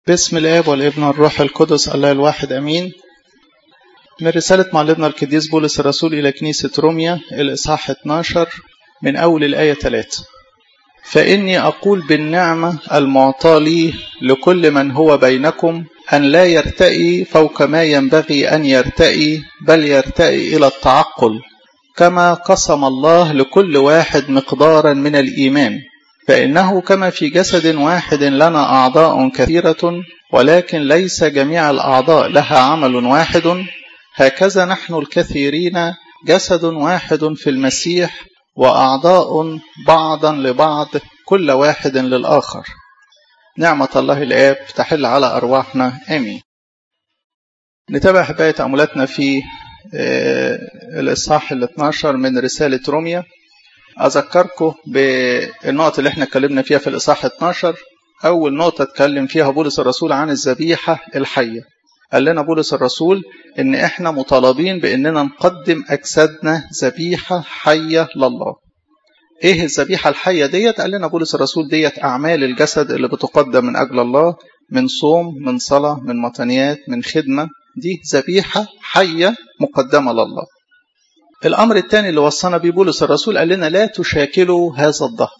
باسم الاب والابن والروح القدس الله الواحد امين من رسالة معلمنا القديس بولس الرسول إلى كنيسة روميا الإصحاح 12 من أول الآية 3 فإني أقول بالنعمة المعطاة لي لكل من هو بينكم أن لا يرتئي فوق ما ينبغي أن يرتئي بل يرتئي إلى التعقل كما قسم الله لكل واحد مقدارا من الإيمان فإنه كما في جسد واحد لنا أعضاء كثيرة ولكن ليس جميع الأعضاء لها عمل واحد هكذا نحن الكثيرين جسد واحد في المسيح وأعضاء بعضا لبعض كل واحد للآخر نعمة الله الآب تحل على أرواحنا آمين نتابع حباية تأملاتنا في الإصحاح ال 12 من رسالة روميا أذكركم بالنقط اللي احنا اتكلمنا فيها في الإصحاح 12 أول نقطة اتكلم فيها بولس الرسول عن الذبيحة الحية قال لنا بولس الرسول إن احنا مطالبين بإننا نقدم أجسادنا ذبيحة حية لله ايه الذبيحة الحية ديت قال لنا بولس الرسول ديت أعمال الجسد اللي بتقدم من أجل الله من صوم من صلاة من مطنيات من خدمة دي ذبيحة حية مقدمة لله الأمر الثاني اللي وصانا بيه بولس الرسول قال لنا لا تشاكلوا هذا الظهر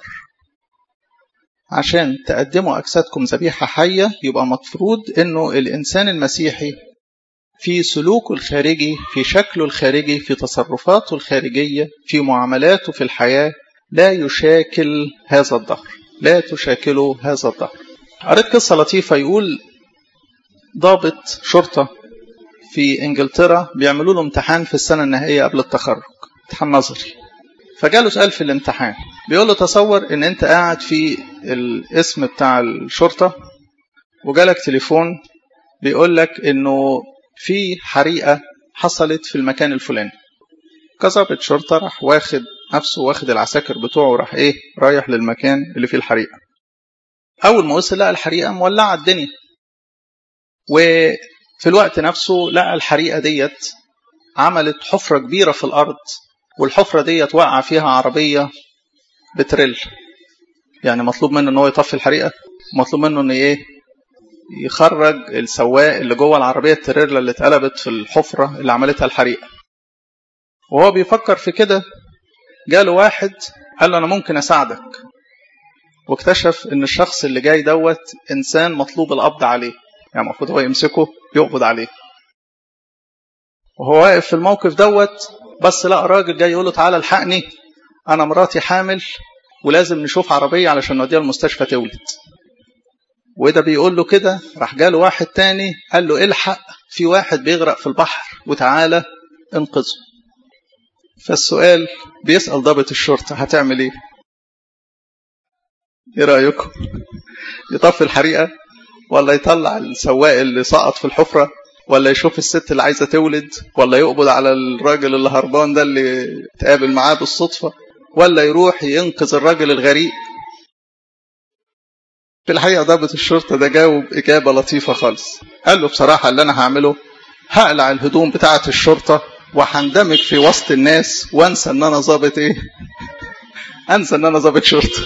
عشان تقدموا أجسادكم ذبيحة حية يبقى مفروض إنه الإنسان المسيحي في سلوكه الخارجي في شكله الخارجي في تصرفاته الخارجية في معاملاته في الحياة لا يشاكل هذا الظهر لا تشاكلوا هذا الظهر قريت قصة لطيفة يقول ضابط شرطة في انجلترا بيعملوا له امتحان في السنة النهائية قبل التخرج امتحان نظري فجاله سؤال في الامتحان بيقول له تصور ان انت قاعد في الاسم بتاع الشرطة وجالك تليفون بيقول لك انه في حريقة حصلت في المكان الفلاني كظابط شرطة راح واخد نفسه واخد العساكر بتوعه راح ايه رايح للمكان اللي فيه الحريقة اول ما وصل لقى الحريقة مولعة الدنيا وفي الوقت نفسه لقى الحريقة ديت عملت حفرة كبيرة في الأرض والحفرة ديت وقع فيها عربية بتريل يعني مطلوب منه ان هو يطفي الحريقة مطلوب منه ان ايه يخرج السواق اللي جوه العربية التريلا اللي اتقلبت في الحفرة اللي عملتها الحريقة وهو بيفكر في كده جاله واحد قال له انا ممكن اساعدك واكتشف ان الشخص اللي جاي دوت انسان مطلوب القبض عليه يعني المفروض هو يمسكه يقبض عليه وهو واقف في الموقف دوت بس لقى راجل جاي يقول له تعالى الحقني انا مراتي حامل ولازم نشوف عربيه علشان نوديها المستشفى تولد وده بيقول له كده راح جاله واحد تاني قال له الحق في واحد بيغرق في البحر وتعالى انقذه فالسؤال بيسأل ضابط الشرطة هتعمل ايه ايه رأيكم يطفي الحريقة ولا يطلع السواق اللي سقط في الحفرة ولا يشوف الست اللي عايزة تولد ولا يقبض على الراجل اللي هربان ده اللي تقابل معاه بالصدفة ولا يروح ينقذ الراجل الغريق في الحقيقة ضابط الشرطة ده جاوب إجابة لطيفة خالص قال له بصراحة اللي أنا هعمله هقلع الهدوم بتاعة الشرطة وهندمج في وسط الناس وانسى ان انا ظابط ايه انسى ان انا ظابط شرطه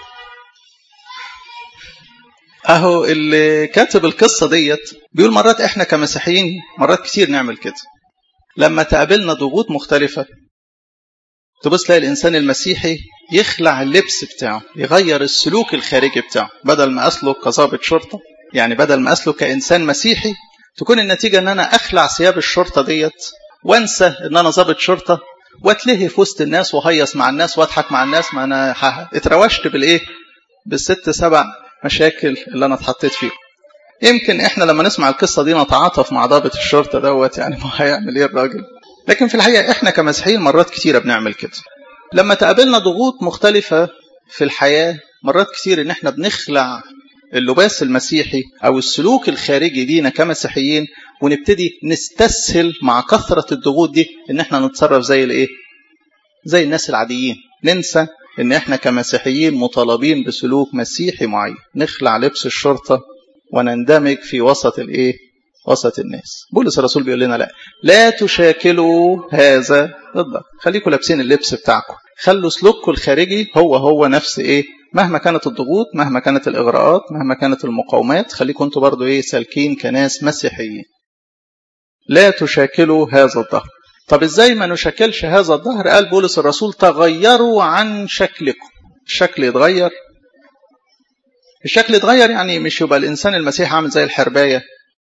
اهو اللي كاتب القصه ديت بيقول مرات احنا كمسيحيين مرات كتير نعمل كده لما تقابلنا ضغوط مختلفه تبص تلاقي الانسان المسيحي يخلع اللبس بتاعه يغير السلوك الخارجي بتاعه بدل ما اسلك كظابط شرطه يعني بدل ما اسلك كانسان مسيحي تكون النتيجه ان انا اخلع ثياب الشرطه ديت وانسى ان انا ظابط شرطه واتلهي في وسط الناس وهيص مع الناس واضحك مع الناس ما انا اتروشت بالايه بالست سبع مشاكل اللي انا اتحطيت فيهم يمكن احنا لما نسمع القصه دي نتعاطف مع ضابط الشرطه دوت يعني ما هيعمل ايه الراجل لكن في الحقيقه احنا كمسيحيين مرات كتيره بنعمل كده لما تقابلنا ضغوط مختلفه في الحياه مرات كتير ان احنا بنخلع اللباس المسيحي او السلوك الخارجي لينا كمسيحيين ونبتدي نستسهل مع كثرة الضغوط دي ان احنا نتصرف زي الايه زي الناس العاديين ننسى ان احنا كمسيحيين مطالبين بسلوك مسيحي معين نخلع لبس الشرطة ونندمج في وسط الايه وسط الناس بولس الرسول بيقول لنا لا لا تشاكلوا هذا الضغط خليكم لابسين اللبس بتاعكم خلوا سلوككم الخارجي هو هو نفس ايه مهما كانت الضغوط مهما كانت الاغراءات مهما كانت المقاومات خليكم انتوا برضو ايه سالكين كناس مسيحيين لا تشاكلوا هذا الظهر طب ازاي ما نشكلش هذا الظهر قال بولس الرسول تغيروا عن شكلكم الشكل يتغير الشكل يتغير يعني مش يبقى الانسان المسيحي عامل زي الحربايه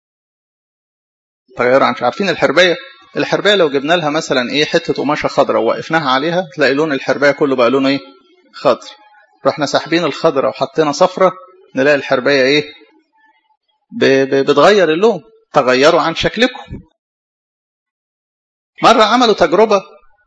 تغير عن عارفين الحربايه الحربايه لو جبنا لها مثلا ايه حته قماشه خضراء ووقفناها عليها تلاقي لون الحربايه كله بقى لونه ايه خضر رحنا ساحبين الخضراء وحطينا صفرة نلاقي الحربايه ايه بتغير اللون تغيروا عن شكلكم مرة عملوا تجربة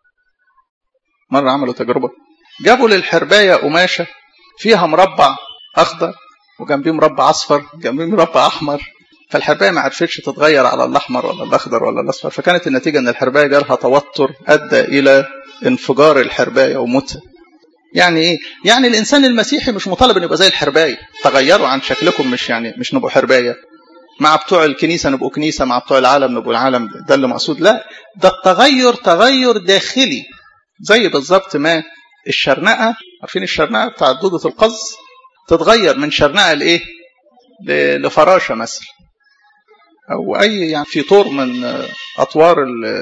مرة عملوا تجربة جابوا للحرباية قماشة فيها مربع أخضر وجنبيه مربع أصفر جنبيه مربع أحمر فالحرباية ما عرفتش تتغير على الأحمر ولا الأخضر ولا الأصفر فكانت النتيجة أن الحرباية جالها توتر أدى إلى انفجار الحرباية وموتها يعني ايه؟ يعني الانسان المسيحي مش مطالب انه يبقى زي الحربايه، تغيروا عن شكلكم مش يعني مش نبقوا حربايه، مع بتوع الكنيسة نبقوا كنيسة مع بتوع العالم نبقوا العالم ده اللي مقصود لا ده التغير تغير داخلي زي بالظبط ما الشرنقة عارفين الشرنقة بتاع دودة القز تتغير من شرنقة لإيه لفراشة مثلا أو أي يعني في طور من أطوار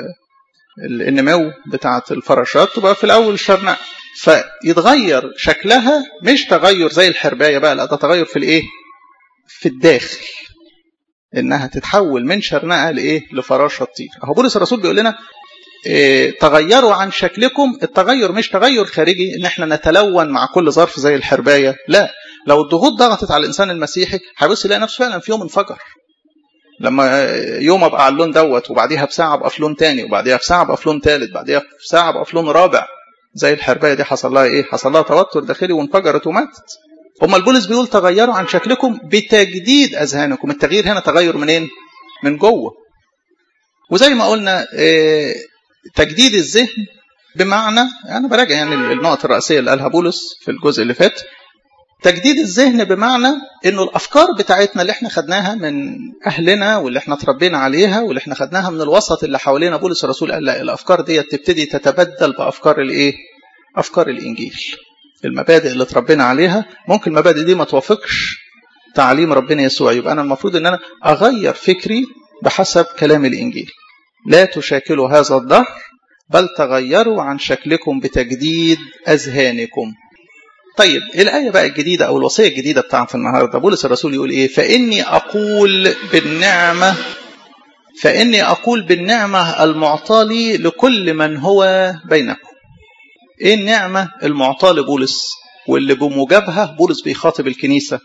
النمو بتاعة الفراشات تبقى في الأول شرنقة فيتغير شكلها مش تغير زي الحرباية بقى لا ده تغير في الإيه في الداخل انها تتحول من شرنقه لايه لفراشه تطير اهو بولس الرسول بيقول لنا إيه تغيروا عن شكلكم التغير مش تغير خارجي ان احنا نتلون مع كل ظرف زي الحربايه لا لو الضغوط ضغطت على الانسان المسيحي هيبص يلاقي نفسه فعلا في يوم انفجر لما يوم ابقى على اللون دوت وبعديها بساعه ابقى في لون تاني وبعديها بساعه ابقى في لون ثالث بعديها بساعه ابقى في لون رابع زي الحربايه دي حصل لها ايه حصل لها توتر داخلي وانفجرت وماتت هما البولس بيقول تغيروا عن شكلكم بتجديد اذهانكم التغيير هنا تغير منين من جوه وزي ما قلنا تجديد الذهن بمعنى انا براجع يعني النقط الرئيسيه اللي قالها بولس في الجزء اللي فات تجديد الذهن بمعنى انه الافكار بتاعتنا اللي احنا خدناها من اهلنا واللي احنا اتربينا عليها واللي احنا خدناها من الوسط اللي حوالينا بولس الرسول قال لا الافكار دي تبتدي تتبدل بافكار الايه افكار الانجيل المبادئ اللي اتربينا عليها ممكن المبادئ دي ما توافقش تعليم ربنا يسوع يبقى انا المفروض ان انا اغير فكري بحسب كلام الانجيل لا تشاكلوا هذا الدهر بل تغيروا عن شكلكم بتجديد اذهانكم طيب الايه بقى الجديده او الوصيه الجديده بتاعت النهارده بولس الرسول يقول ايه فاني اقول بالنعمه فاني اقول بالنعمه المعطاه لي لكل من هو بينكم ايه النعمة المعطاة لبولس واللي بموجبها بولس بيخاطب الكنيسة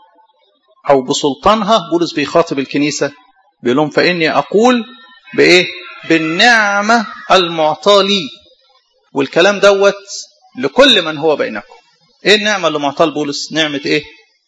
او بسلطانها بولس بيخاطب الكنيسة بيقول لهم فاني اقول بايه بالنعمة المعطاة لي والكلام دوت لكل من هو بينكم ايه النعمة اللي معطاة لبولس نعمة ايه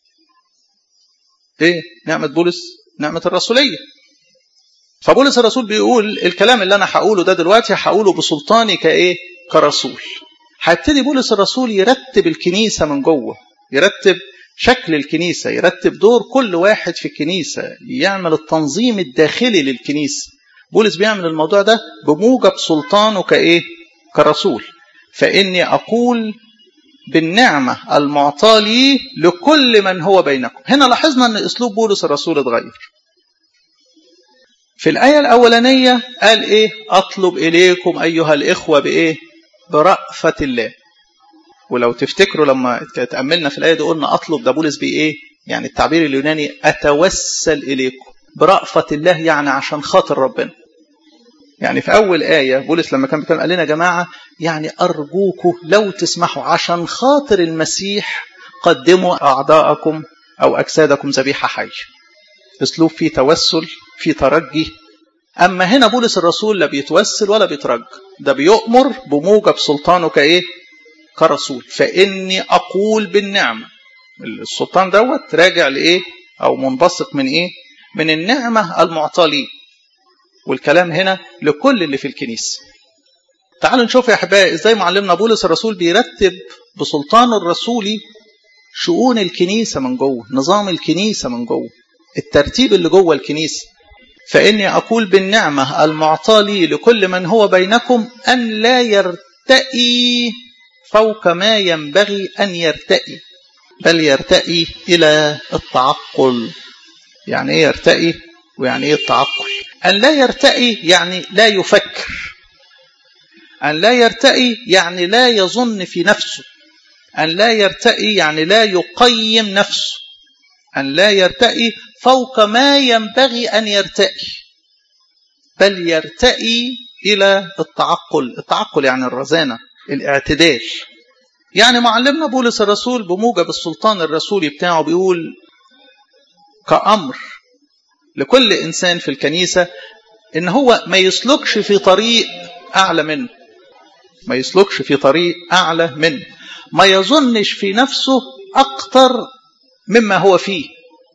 ايه نعمة بولس نعمة الرسولية فبولس الرسول بيقول الكلام اللي انا هقوله ده دلوقتي هقوله بسلطاني كايه كرسول هيبتدي بولس الرسول يرتب الكنيسة من جوه يرتب شكل الكنيسة يرتب دور كل واحد في الكنيسة يعمل التنظيم الداخلي للكنيسة بولس بيعمل الموضوع ده بموجب سلطانه كإيه كرسول فإني أقول بالنعمة المعطاة لي لكل من هو بينكم هنا لاحظنا أن أسلوب بولس الرسول اتغير في الآية الأولانية قال إيه أطلب إليكم أيها الإخوة بإيه برأفة الله ولو تفتكروا لما تأملنا في الآية دي قلنا أطلب ده بولس بإيه يعني التعبير اليوناني أتوسل إليكم برأفة الله يعني عشان خاطر ربنا يعني في أول آية بولس لما كان بيتكلم قال لنا يا جماعة يعني أرجوكم لو تسمحوا عشان خاطر المسيح قدموا أعضاءكم أو أجسادكم ذبيحة حية أسلوب فيه توسل فيه ترجي أما هنا بولس الرسول لا بيتوسل ولا بيترجى ده بيؤمر بموجب سلطانه كإيه كرسول فإني أقول بالنعمة السلطان دوت راجع لإيه أو منبثق من إيه من النعمة المعطاة ليه والكلام هنا لكل اللي في الكنيسة تعالوا نشوف يا أحبائي إزاي معلمنا بولس الرسول بيرتب بسلطانه الرسولي شؤون الكنيسة من جوه نظام الكنيسة من جوه الترتيب اللي جوه الكنيسة فإني أقول بالنعمة المعطاة لي لكل من هو بينكم أن لا يرتئي فوق ما ينبغي أن يرتقي بل يرتقي إلى التعقل يعني إيه يرتقي ويعني إيه التعقل أن لا يرتقي يعني لا يفكر أن لا يرتقي يعني لا يظن في نفسه أن لا يرتقي يعني لا يقيم نفسه أن لا يرتقي فوق ما ينبغي أن يرتقي بل يرتقي إلى التعقل التعقل يعني الرزانة الاعتدال يعني معلمنا بولس الرسول بموجب السلطان الرسولي بتاعه بيقول كأمر لكل إنسان في الكنيسة إن هو ما يسلكش في طريق أعلى منه ما يسلكش في طريق أعلى منه ما يظنش في نفسه أكتر مما هو فيه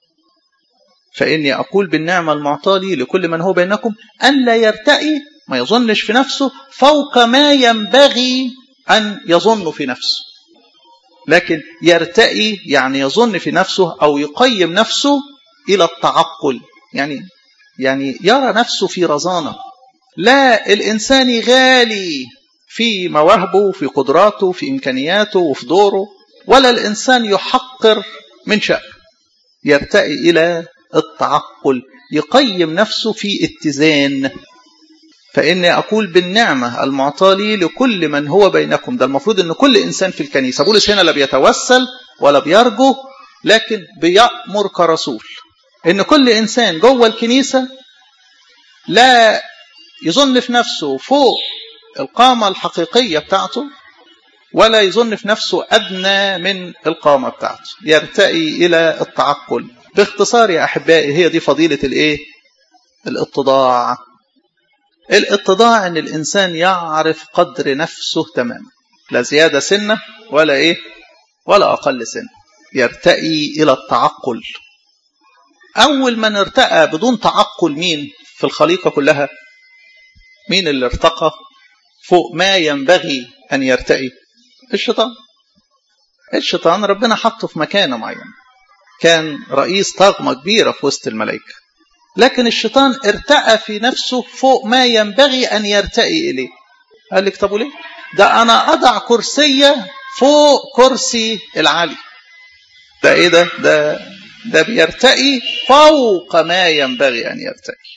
فإني أقول بالنعمة المعطاة لي لكل من هو بينكم أن لا يرتقي ما يظنش في نفسه فوق ما ينبغي أن يظن في نفسه لكن يرتقي يعني يظن في نفسه أو يقيم نفسه إلى التعقل يعني يعني يرى نفسه في رزانة لا الإنسان غالي في مواهبه في قدراته في إمكانياته وفي دوره ولا الإنسان يحقر من شأنه يرتقي إلى التعقل يقيم نفسه في اتزان فإني أقول بالنعمة المعطاة لي لكل من هو بينكم ده المفروض أن كل إنسان في الكنيسة بولس هنا لا بيتوسل ولا بيرجو لكن بيأمر كرسول أن كل إنسان جوه الكنيسة لا يظن في نفسه فوق القامة الحقيقية بتاعته ولا يظن في نفسه أدنى من القامة بتاعته يرتقي إلى التعقل باختصار يا أحبائي هي دي فضيلة الإيه؟ الاتضاع الاتضاع ان الانسان يعرف قدر نفسه تماما لا زياده سنه ولا ايه ولا اقل سنه يرتقي الى التعقل اول من ارتقى بدون تعقل مين في الخليقه كلها مين اللي ارتقى فوق ما ينبغي ان يرتقي الشيطان الشيطان ربنا حطه في مكانه معين كان رئيس طغمه كبيره في وسط الملائكه لكن الشيطان ارتقى في نفسه فوق ما ينبغي أن يرتقي إليه قال لك طب وليه ده أنا أضع كرسية فوق كرسي العلي ده إيه ده ده ده بيرتقي فوق ما ينبغي أن يرتقي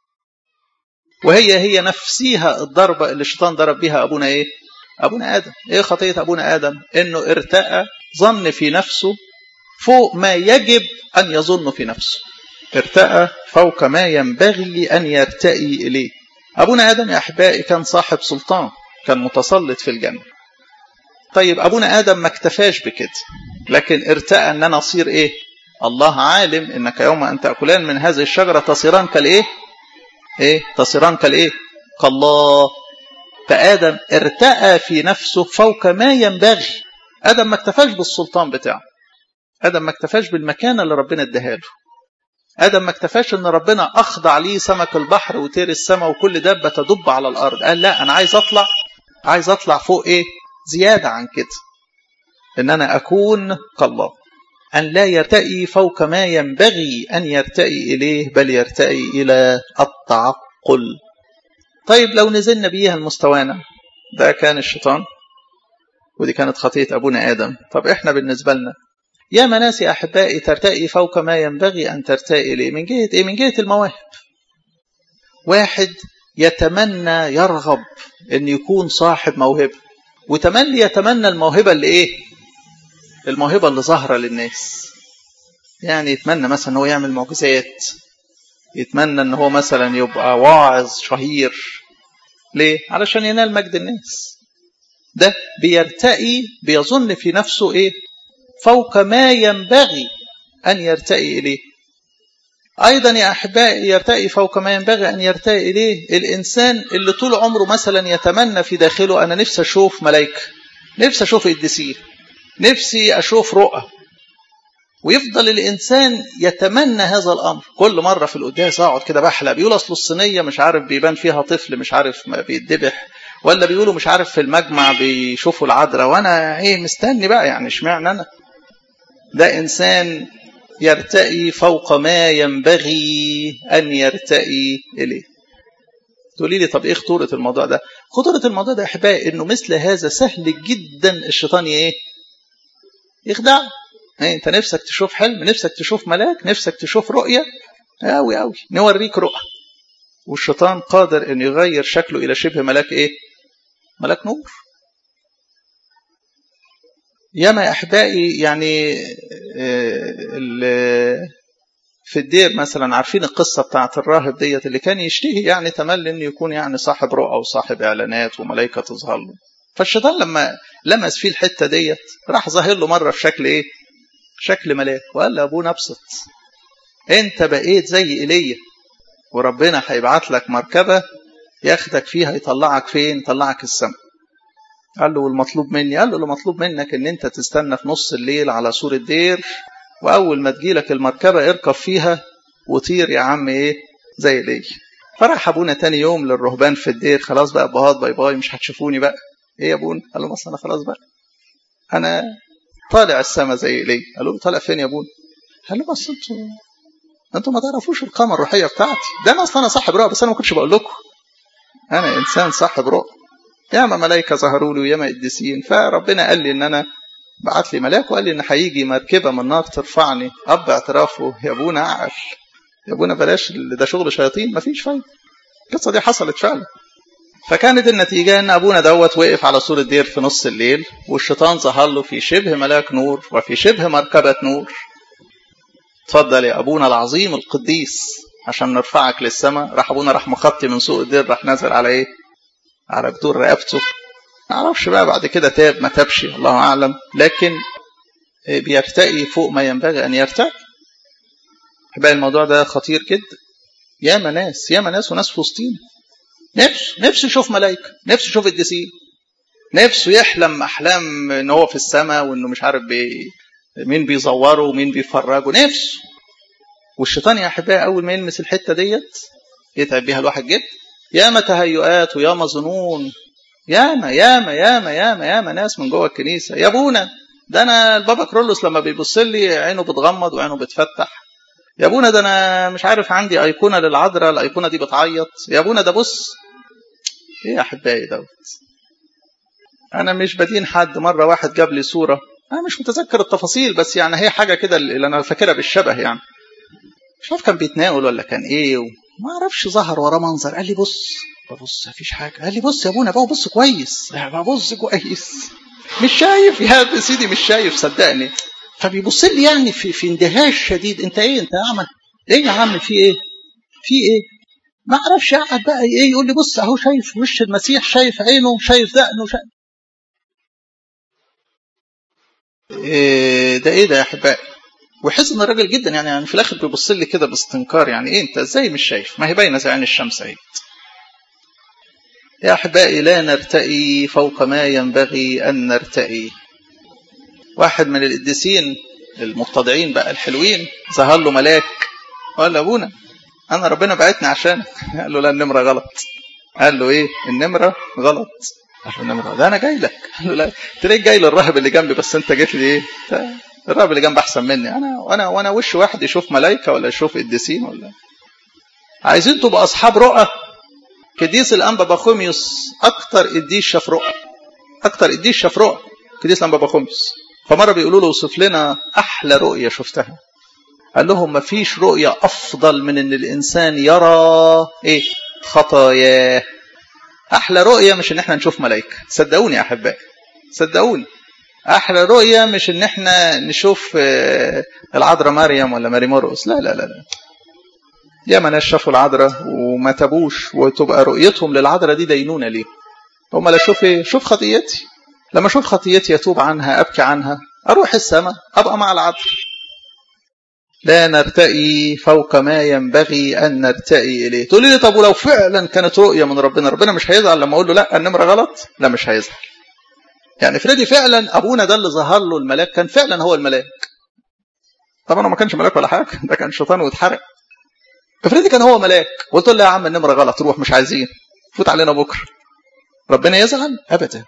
وهي هي نفسيها الضربة اللي الشيطان ضرب بها أبونا إيه أبونا آدم إيه خطية أبونا آدم إنه ارتقى ظن في نفسه فوق ما يجب أن يظن في نفسه ارتقى فوق ما ينبغي أن يرتقي إليه أبونا آدم يا أحبائي كان صاحب سلطان كان متسلط في الجنة طيب أبونا آدم ما اكتفاش بكده لكن ارتقى أن أنا أصير إيه الله عالم إنك يوم أن تأكلان من هذه الشجرة تصيران كالإيه إيه تصيران كالإيه كالله فآدم ارتقى في نفسه فوق ما ينبغي آدم ما اكتفاش بالسلطان بتاعه آدم ما اكتفاش بالمكانة اللي ربنا اداها له ادم ما اكتفاش ان ربنا اخضع ليه سمك البحر وطير السماء وكل دابه تدب على الارض قال لا انا عايز اطلع عايز اطلع فوق ايه زياده عن كده ان انا اكون كالله ان لا يرتقي فوق ما ينبغي ان يرتقي اليه بل يرتقي الى التعقل طيب لو نزلنا بيها لمستوانا ده كان الشيطان ودي كانت خطيه ابونا ادم طب احنا بالنسبه لنا يا مناس يا أحبائي ترتقي فوق ما ينبغي أن ترتقي إليه من جهة إيه؟ من جهة المواهب واحد يتمنى يرغب أن يكون صاحب موهبة وتملي يتمنى الموهبة اللي إيه الموهبة اللي ظاهرة للناس يعني يتمنى مثلا هو يعمل معجزات يتمنى ان هو مثلا يبقى واعظ شهير ليه علشان ينال مجد الناس ده بيرتقي بيظن في نفسه ايه فوق ما ينبغي أن يرتقي إليه أيضا يا أحبائي يرتقي فوق ما ينبغي أن يرتقي إليه الإنسان اللي طول عمره مثلا يتمنى في داخله أنا نفسي أشوف ملائكة نفسي أشوف قديسين نفسي أشوف رؤى ويفضل الإنسان يتمنى هذا الأمر كل مرة في القداس أقعد كده بحلق بيقول أصل الصينية مش عارف بيبان فيها طفل مش عارف ما بيتذبح ولا بيقولوا مش عارف في المجمع بيشوفوا العذراء وأنا إيه مستني بقى يعني اشمعنى أنا ده إنسان يرتقي فوق ما ينبغي أن يرتقي إليه تقولي لي طب إيه خطورة الموضوع ده خطورة الموضوع ده يا أحبائي إنه مثل هذا سهل جدا الشيطان إيه؟ يخدع إيه أنت نفسك تشوف حلم نفسك تشوف ملاك نفسك تشوف رؤية أوي أوي نوريك رؤى والشيطان قادر إنه يغير شكله إلى شبه ملاك إيه؟ ملاك نور ياما يا أحبائي يعني في الدير مثلا عارفين القصة بتاعت الراهب ديت اللي كان يشتهي يعني تملي انه يكون يعني صاحب رؤى وصاحب اعلانات وملائكة تظهر له فالشيطان لما لمس فيه الحتة ديت راح ظاهر له مرة في شكل ايه شكل ملاك وقال له ابونا ابسط انت بقيت زي ايليا وربنا هيبعت لك مركبة ياخدك فيها يطلعك فين يطلعك السماء قال له والمطلوب مني قال له المطلوب منك ان انت تستنى في نص الليل على سور الدير واول ما تجيلك المركبه اركب فيها وطير يا عم ايه زي ليه فراح ابونا تاني يوم للرهبان في الدير خلاص بقى ابهات باي باي مش هتشوفوني بقى ايه يا ابونا قال له انا خلاص بقى انا طالع السما زي ليه قالوا له طالع فين يا ابونا قال له بس انتوا انتوا ما تعرفوش القامه الروحيه بتاعتي ده انا اصلا انا صاحب رؤى بس انا ما كنتش بقول لكم انا انسان صاحب رؤى ياما ملائكه ظهروا لي وياما قديسين فربنا قال لي ان انا بعت لي ملاك وقال لي ان هيجي مركبه من نار ترفعني اب اعترافه يا ابونا اعقل يا ابونا بلاش ده شغل شياطين مفيش فايده القصه دي حصلت فعلا فكانت النتيجه ان ابونا دوت وقف على سور الدير في نص الليل والشيطان ظهر له في شبه ملاك نور وفي شبه مركبه نور اتفضل يا ابونا العظيم القديس عشان نرفعك للسماء راح ابونا راح مخطي من سوق الدير راح نازل على ايه على جدور رقبته ما اعرفش بقى بعد كده تاب ما تابش الله اعلم لكن بيرتقي فوق ما ينبغي ان يرتقي بقى الموضوع ده خطير جدا ياما ناس ياما ناس وناس في وسطينا نفسه نفسه يشوف ملائكه نفسه يشوف الديسين نفسه يحلم احلام ان هو في السماء وانه مش عارف بي مين بيزوره ومين بيفرجه نفسه والشيطان يا احبائي اول ما يلمس الحته ديت يتعب بيها الواحد جدا ياما تهيؤات وياما ظنون ياما ياما ياما ياما ياما ناس من جوه الكنيسه يا ابونا ده انا البابا كرولوس لما بيبص لي عينه بتغمض وعينه بتفتح يا ابونا ده انا مش عارف عندي ايقونه للعذراء الايقونه دي بتعيط يا ابونا ده بص ايه يا احبائي دوت انا مش بدين حد مره واحد جاب لي صوره انا مش متذكر التفاصيل بس يعني هي حاجه كده اللي انا فاكرها بالشبه يعني مش عارف كان بيتناول ولا كان ايه ما اعرفش ظهر وراه منظر قال لي بص ببص مفيش حاجه قال لي بص يا ابونا بقى بص كويس ببص كويس مش شايف يا سيدي مش شايف صدقني فبيبص لي يعني في في اندهاش شديد انت ايه انت يا عم ايه يا عم في ايه في ايه ما اعرفش قعد بقى ايه يقول لي بص اهو شايف وش المسيح شايف عينه شايف دقنه شايف إيه ده ايه ده يا احبائي ويحس ان الراجل جدا يعني, يعني في الاخر بيبص لي كده باستنكار يعني ايه انت ازاي مش شايف ما هي باينه زي عين الشمس اهي يا احبائي لا نرتقي فوق ما ينبغي ان نرتقي واحد من القديسين المتضعين بقى الحلوين ظهر له ملاك قال له ابونا انا ربنا بعتني عشانك قال له لا النمره غلط قال له ايه النمره غلط قال له النمره ده انا جاي لك قال له لا تلاقيك جاي للراهب اللي جنبي بس انت جيت لي ايه الراهب اللي جنبي احسن مني انا وانا وانا وش واحد يشوف ملائكه ولا يشوف قديسين ولا عايزين تبقى اصحاب رؤى قديس الانبا بخوميوس اكتر قديس شاف رؤى اكتر قديس شاف رؤى قديس الانبا بخوميوس فمره بيقولوا له اوصف لنا احلى رؤيه شفتها قال لهم ما فيش رؤيه افضل من ان الانسان يرى ايه خطاياه احلى رؤيه مش ان احنا نشوف ملائكه صدقوني يا احبائي صدقوني احلى رؤيه مش ان احنا نشوف العذراء مريم ولا ماري مرقس لا لا لا لا ياما ناس شافوا العذراء وما تابوش وتبقى رؤيتهم للعذراء دي دينونه ليه هم لا شوف ايه شوف خطيتي لما اشوف خطيتي اتوب عنها ابكي عنها اروح السماء ابقى مع العذراء لا نرتقي فوق ما ينبغي ان نرتقي اليه تقول لي طب ولو فعلا كانت رؤيه من ربنا ربنا مش هيزعل لما اقول له لا النمره غلط لا مش هيزعل يعني افرضي فعلا ابونا ده اللي ظهر له الملاك كان فعلا هو الملاك طبعا ما كانش ملاك ولا حاجه ده كان شيطان واتحرق افرضي كان هو ملاك قلت له يا عم النمره غلط روح مش عايزين فوت علينا بكره ربنا يزعل ابدا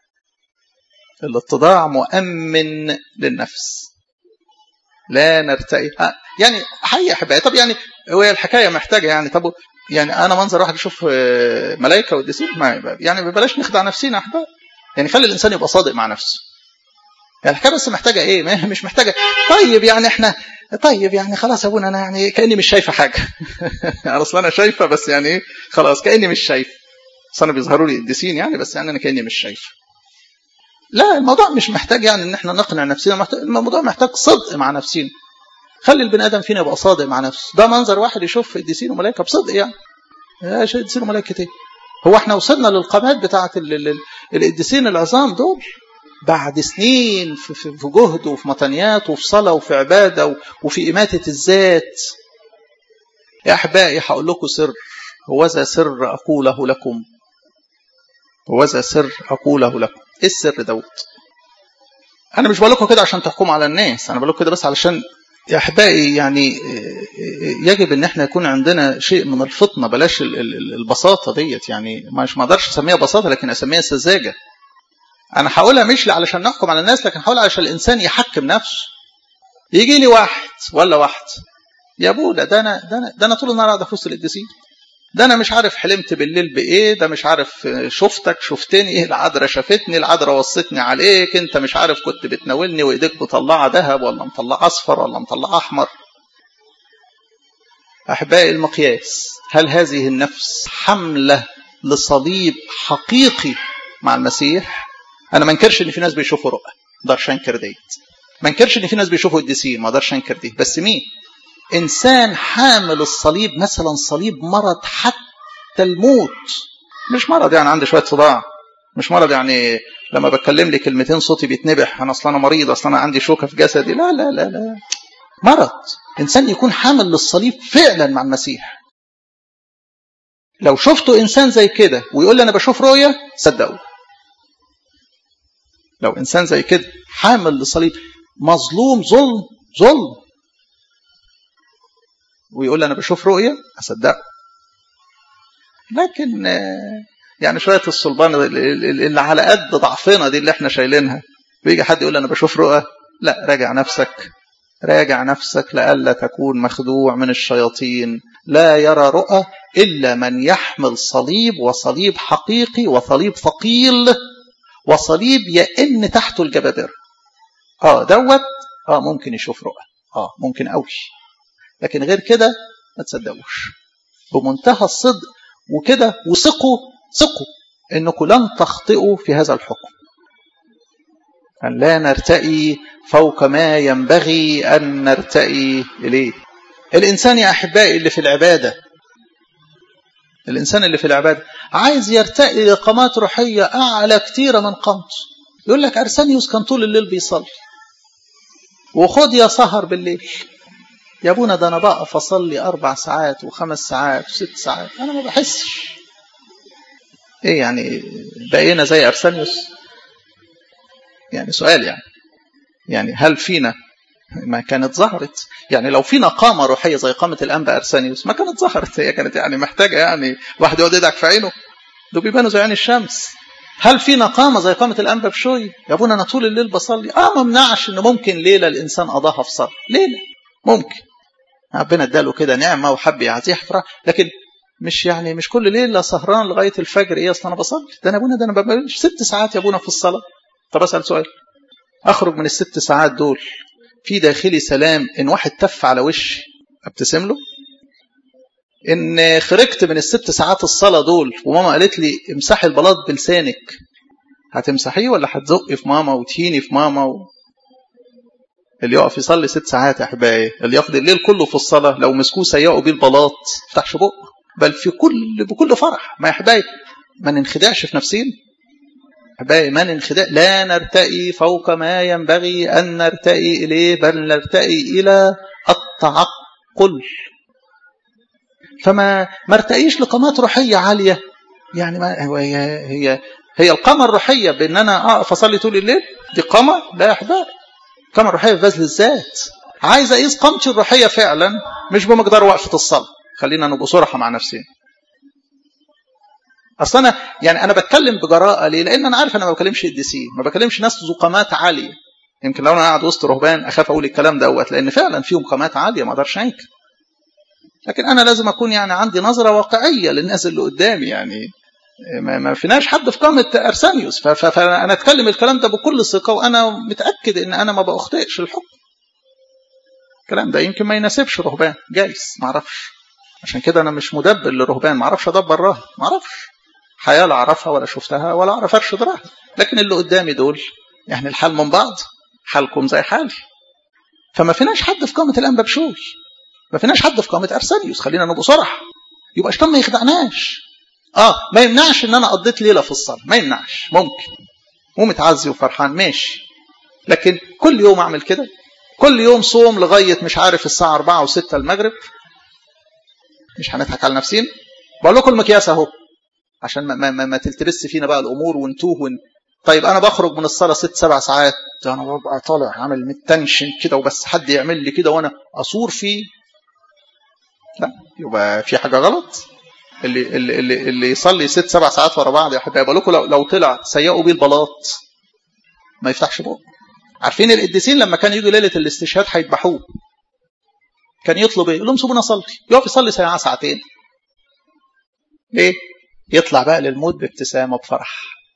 الاتضاع مؤمن للنفس لا نرتقي يعني حي احبائي طب يعني هو الحكايه محتاجه يعني طب يعني انا منظر واحد يشوف ملائكه وقديسين ما يعني ببلاش نخدع نفسينا احباب يعني خلي الانسان يبقى صادق مع نفسه يعني الحكايه بس محتاجه ايه مش محتاجه طيب يعني احنا طيب يعني خلاص يا ابونا انا يعني كاني مش شايفه حاجه يعني اصل انا شايفه بس يعني ايه خلاص كاني مش شايف اصل انا بيظهروا لي قديسين يعني بس يعني انا كاني مش شايف لا الموضوع مش محتاج يعني ان احنا نقنع نفسنا محتاج الموضوع محتاج صدق مع نفسنا خلي البني ادم فينا يبقى صادق مع نفسه ده منظر واحد يشوف قديسين وملائكه بصدق يعني يا شيء قديسين وملائكه ايه هو احنا وصلنا للقامات بتاعه القديسين العظام دول بعد سنين في, في, في جهد وفي مطنيات وفي صلاه وفي عباده وفي اماته الذات يا احبائي هقول لكم سر هوذا سر اقوله لكم هوذا سر اقوله لكم ايه السر دوت انا مش بقول لكم كده عشان تحكموا على الناس انا بقول لكم كده بس علشان يا احبائي يعني يجب ان احنا يكون عندنا شيء من الفطنه بلاش البساطه ديت يعني مش ما اقدرش اسميها بساطه لكن اسميها سذاجه انا هقولها مش علشان نحكم على الناس لكن هقولها علشان الانسان يحكم نفسه يجي لي واحد ولا واحد يا ابونا ده انا ده انا ده انا طول النهار قاعد في وسط القديسين ده انا مش عارف حلمت بالليل بايه ده مش عارف شفتك شفتني العذراء شافتني العذراء وصتني عليك انت مش عارف كنت بتناولني وايديك مطلعه ذهب ولا مطلعه اصفر ولا مطلعه احمر احبائي المقياس هل هذه النفس حمله لصليب حقيقي مع المسيح انا ما انكرش ان في ناس بيشوفوا رؤى ما اقدرش انكر ديت ما انكرش ان في ناس بيشوفوا قديسين ما اقدرش انكر دي بس مين انسان حامل الصليب مثلا صليب مرض حتى الموت مش مرض يعني عندي شويه صداع مش مرض يعني لما بتكلم لي كلمتين صوتي بيتنبح انا اصلا انا مريض اصلا انا عندي شوكه في جسدي لا لا لا لا مرض انسان يكون حامل للصليب فعلا مع المسيح لو شفتوا انسان زي كده ويقول لي انا بشوف رؤيه صدقوا لو انسان زي كده حامل للصليب مظلوم ظلم ظلم ويقول انا بشوف رؤيه اصدقه لكن يعني شويه الصلبان اللي على قد ضعفنا دي اللي احنا شايلينها بيجي حد يقول انا بشوف رؤى لا راجع نفسك راجع نفسك لئلا تكون مخدوع من الشياطين لا يرى رؤى الا من يحمل صليب وصليب حقيقي وصليب ثقيل وصليب يئن تحته الجبابره اه دوت اه ممكن يشوف رؤى اه ممكن قوي لكن غير كده ما تصدقوش بمنتهى الصدق وكده وثقوا ثقوا انكم لن تخطئوا في هذا الحكم أن لا نرتئي فوق ما ينبغي أن نرتئي إليه الإنسان يا أحبائي اللي في العبادة الإنسان اللي في العبادة عايز يرتقي لقامات روحية أعلى كتيرة من قامته يقول لك أرسانيوس كان طول الليل بيصلي وخد يا سهر بالليل يا ابونا ده انا بقف اصلي اربع ساعات وخمس ساعات وست ساعات انا ما بحسش ايه يعني بقينا زي ارسانيوس يعني سؤال يعني يعني هل فينا ما كانت ظهرت يعني لو فينا قامه روحيه زي قامه الانبا ارسانيوس ما كانت ظهرت هي كانت يعني محتاجه يعني واحد يقعد يدعك في عينه دول بيبانوا زي عين الشمس هل فينا قامة زي قامة الأنبا بشوي يا ابونا أنا طول الليل بصلي آه ما منعش إن ممكن ليلة الإنسان قضاها في صلاة ليلة ممكن ربنا اداله كده نعمة وحب يعزيه يفرح لكن مش يعني مش كل ليلة سهران لغاية الفجر ايه اصل انا بصلي ده انا ابونا ده انا ببقى ست ساعات يا ابونا في الصلاة طب اسأل سؤال اخرج من الست ساعات دول في داخلي سلام ان واحد تف على وشي ابتسم له ان خرجت من الست ساعات الصلاة دول وماما قالت لي امسحي البلاط بلسانك هتمسحيه ولا هتزقي في ماما وتهيني في ماما و... اللي يقف يصلي ست ساعات يا احبائي اللي يقضي الليل كله في الصلاه لو مسكوه سيئوا بيه البلاط ما يفتحش بقه بل في كل بكل فرح ما يا احبائي ما ننخدعش في نفسنا احبائي ما ننخدع لا نرتقي فوق ما ينبغي ان نرتقي اليه بل نرتقي الى التعقل فما ما ارتقيش لقامات روحيه عاليه يعني ما هي هي هي القامه الروحيه بان انا اقف اصلي طول الليل دي قامه لا يا احبائي القامة الروحية في بذل الذات عايز أقيس قامتي الروحية فعلا مش بمقدار وقفة الصلاة خلينا نبقى صراحة مع نفسنا أصل أنا يعني أنا بتكلم بجراءة ليه؟ لأن أنا عارف أنا ما بكلمش قديسين ما بكلمش ناس ذو قامات عالية يمكن لو أنا قاعد وسط رهبان أخاف أقول الكلام دوت لأن فعلا فيهم قامات عالية ما أقدرش أنكر لكن انا لازم اكون يعني عندي نظره واقعيه للناس اللي قدامي يعني ما ما فيناش حد في قامه ارسانيوس فانا اتكلم الكلام ده بكل ثقه وانا متاكد ان انا ما باخطئش الحكم الكلام ده يمكن ما يناسبش رهبان جايز ما اعرفش عشان كده انا مش مدبر للرهبان ما اعرفش ادبر راهب ما اعرفش حياه لا اعرفها ولا شفتها ولا اعرف ارشد راهب لكن اللي قدامي دول يعني الحال من بعض حالكم زي حالي فما فيناش حد في قامه الانبا بشوي ما فيناش حد في قامه ارسانيوس خلينا نبقى صرح يبقى شيطان ما يخدعناش اه ما يمنعش ان انا قضيت ليله في الصلاه ما يمنعش ممكن ومتعزي وفرحان ماشي لكن كل يوم اعمل كده كل يوم صوم لغايه مش عارف الساعه 4 و6 المغرب مش هنضحك على نفسينا بقول لكم المقياس اهو عشان ما, ما, ما, ما تلتبس فينا بقى الامور ونتوه ون... طيب انا بخرج من الصلاه ست سبع ساعات ده انا ببقى طالع عامل متنشن كده وبس حد يعمل لي كده وانا اصور فيه لا يبقى في حاجه غلط اللي اللي اللي, اللي يصلي ست سبع ساعات ورا بعض يا حبايبي بقول لكم لو, لو طلع سيئوا بيه البلاط ما يفتحش بقه عارفين القديسين لما كانوا يجوا ليله الاستشهاد هيذبحوه كان يطلب ايه؟ يقول لهم سيبوني اصلي يقف يصلي ساعه ساعتين ليه؟ يطلع بقى للموت بابتسامه بفرح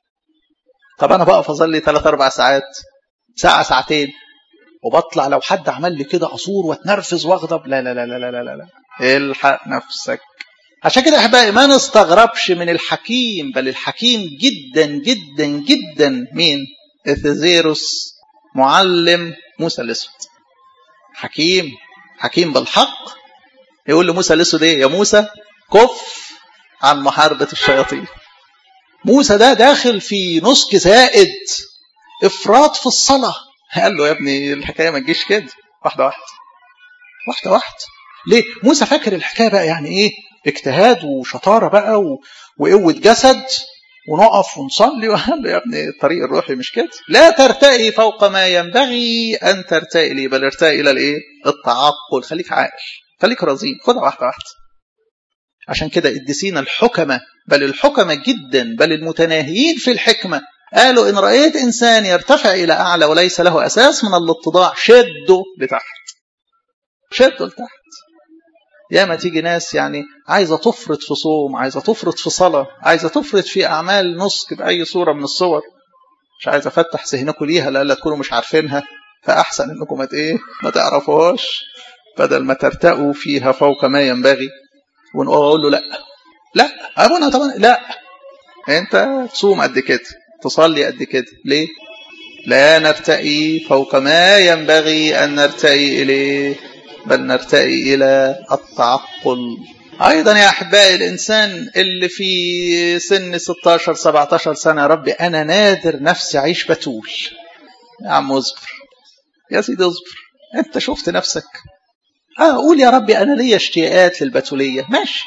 طب انا بقف اصلي ثلاث اربع ساعات ساعه ساعتين وبطلع لو حد عمل لي كده اصور واتنرفز واغضب لا لا لا لا لا لا لا, لا. الحق نفسك عشان كده احبائي ما نستغربش من الحكيم بل الحكيم جدا جدا جدا مين؟ اثيزيروس معلم موسى الاسود حكيم حكيم بالحق يقول لموسى الاسود ايه يا موسى كف عن محاربه الشياطين موسى ده داخل في نسك زائد افراط في الصلاه قال له يا ابني الحكايه ما تجيش كده واحده واحده واحده واحده ليه موسى فاكر الحكايه بقى يعني ايه اجتهاد وشطاره بقى و... وقوه جسد ونقف ونصلي وقال له يا ابني الطريق الروحي مش كده لا ترتقي فوق ما ينبغي ان ترتقي لي بل ارتقي الى الايه التعقل خليك عاقل خليك رزين خدها واحده واحده عشان كده قديسين الحكمة بل الحكمة جدا بل المتناهيين في الحكمة قالوا إن رأيت إنسان يرتفع إلى أعلى وليس له أساس من الاتضاع شده لتحت شده لتحت ياما تيجي ناس يعني عايزة تفرط في صوم عايزة تفرط في صلاة عايزة تفرط في أعمال نسك بأي صورة من الصور مش عايز أفتح ذهنكم ليها لألا تكونوا مش عارفينها فأحسن إنكم ما إيه ما تعرفوهاش بدل ما ترتقوا فيها فوق ما ينبغي ونقول له لا لا ابونا طبعا لا انت تصوم قد كده تصلي قد كده ليه لا نرتقي فوق ما ينبغي ان نرتقي اليه بل نرتقي الى التعقل ايضا يا احبائي الانسان اللي في سن 16 17 سنه يا رب انا نادر نفسي اعيش بتول يا عم اصبر يا سيدي اصبر انت شفت نفسك اه قول يا ربي انا ليا اشتياقات للبتوليه ماشي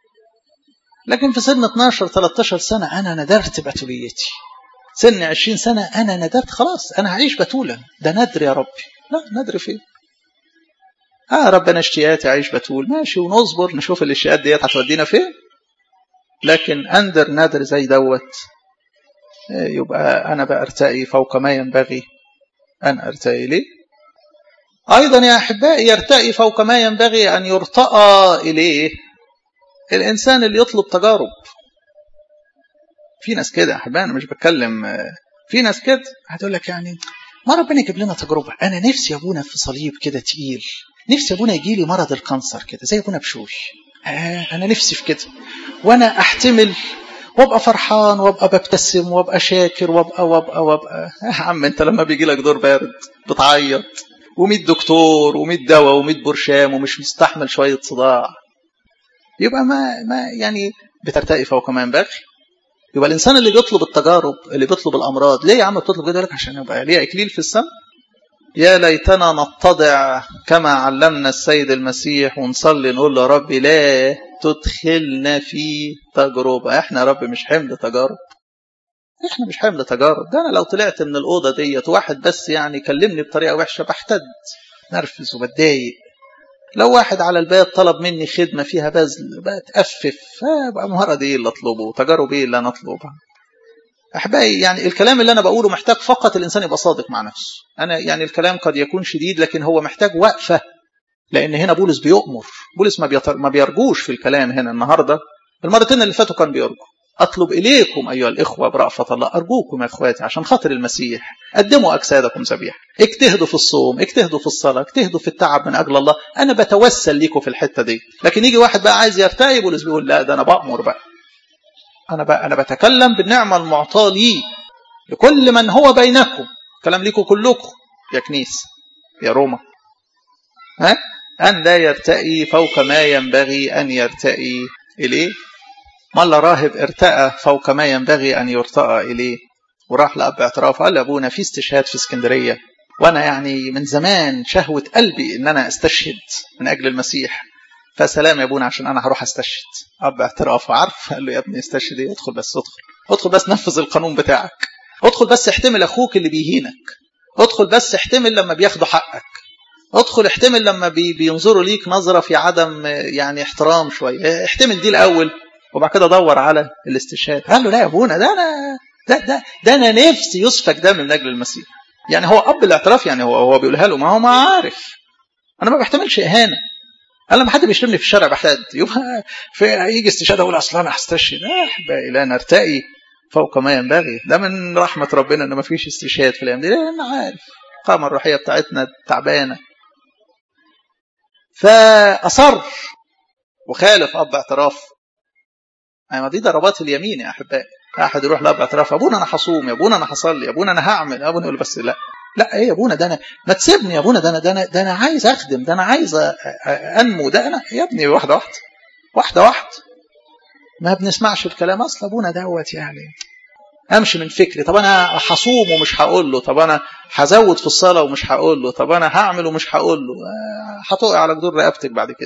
لكن في سن 12 13 سنه انا ندرت بتوليتي سن 20 سنه انا ندرت خلاص انا هعيش بتوله ده ندر يا ربي لا ندر فين اه رب انا اشتياقاتي اعيش بتول ماشي ونصبر نشوف الاشتياقات ديت هتودينا فين لكن اندر ندر زي دوت يبقى انا بارتقي فوق ما ينبغي ان ارتقي ليه أيضا يا أحبائي يرتقي فوق ما ينبغي أن يرتقى إليه الإنسان اللي يطلب تجارب في ناس كده أحبائي أنا مش بتكلم في ناس كده هتقول لك يعني ما ربنا يجيب لنا تجربة أنا نفسي أبونا في صليب كده تقيل نفسي أبونا يجي لي مرض الكانسر كده زي أبونا بشوش آه أنا نفسي في كده وأنا أحتمل وابقى فرحان وابقى ببتسم وابقى شاكر وابقى وابقى وابقى يا عم انت لما بيجي لك دور بارد بتعيط و100 دكتور و100 دواء و100 برشام ومش مستحمل شويه صداع يبقى ما ما يعني بترتقي فوق ما ينبغي يبقى الانسان اللي بيطلب التجارب اللي بيطلب الامراض ليه يا عم بتطلب كده لك عشان يبقى ليه اكليل في السماء يا ليتنا نتضع كما علمنا السيد المسيح ونصلي نقول له يا رب لا تدخلنا في تجربه احنا يا رب مش حمل تجارب احنا مش حمل تجارب ده انا لو طلعت من الاوضه ديت واحد بس يعني كلمني بطريقه وحشه بحتد نرفز وبتضايق لو واحد على الباب طلب مني خدمه فيها بذل بتأفف بقى مهارة ايه اللي اطلبه تجارب ايه اللي انا اطلبها احبائي يعني الكلام اللي انا بقوله محتاج فقط الانسان يبقى صادق مع نفسه انا يعني الكلام قد يكون شديد لكن هو محتاج وقفه لان هنا بولس بيؤمر بولس ما, بيطر... ما بيرجوش في الكلام هنا النهارده المرتين اللي فاتوا كان بيرجو اطلب اليكم ايها الاخوه برأفة الله ارجوكم يا اخواتي عشان خاطر المسيح قدموا اجسادكم ذبيحه اجتهدوا في الصوم اجتهدوا في الصلاه اجتهدوا في التعب من اجل الله انا بتوسل ليكم في الحته دي لكن يجي واحد بقى عايز يرتقي بولس بيقول لا ده انا بامر بقى انا بقى انا بتكلم بالنعمه المعطاه لي لكل من هو بينكم كلام ليكم كلكم يا كنيسه يا روما ها أن لا يرتئي فوق ما ينبغي أن يرتئي إليه ملا راهب ارتأى فوق ما ينبغي أن يرتأى إليه وراح لأب اعتراف قال أبونا في استشهاد في اسكندرية وأنا يعني من زمان شهوة قلبي إن أنا استشهد من أجل المسيح فسلام يا ابونا عشان أنا هروح استشهد أب اعتراف عارف قال له يا ابني استشهد إيه ادخل بس ادخل ادخل بس نفذ القانون بتاعك ادخل بس احتمل أخوك اللي بيهينك ادخل بس احتمل لما بياخدوا حقك ادخل احتمل لما بي بينظروا ليك نظرة في عدم يعني احترام شوية احتمل دي الأول وبعد كده دور على الاستشهاد قال له لا يا ابونا ده أنا ده, ده, ده أنا نفسي يسفك دم من أجل المسيح يعني هو أب الاعتراف يعني هو هو بيقولها له ما هو ما عارف أنا ما بحتملش إهانة قال لما حد بيشتمني في الشارع بحتاج يبقى في يجي استشهاد أقول أصلا أنا هستشهد أحبائي لا نرتقي فوق ما ينبغي ده من رحمة ربنا إن ما فيش استشهاد في الأيام دي لأن عارف القامة الروحية بتاعتنا تعبانة فأصر وخالف أب اعتراف يعني دي ضربات اليمين يا أحبائي أحد يروح لأب اعتراف أبونا أنا هصوم يا أبونا أنا هصلي يا أبونا أنا هعمل أبونا يقول بس لا لا إيه يا أبونا ده أنا ما تسيبني يا أبونا ده أنا ده أنا ده أنا عايز أخدم ده أنا عايز أنمو ده أنا يا ابني واحدة واحدة واحدة واحدة ما بنسمعش الكلام أصل أبونا دوت يعني امشي من فكري طب انا هصوم ومش هقول له طب انا هزود في الصلاه ومش هقول له طب انا هعمل ومش هقول له هتقع على جدور رقبتك بعد كده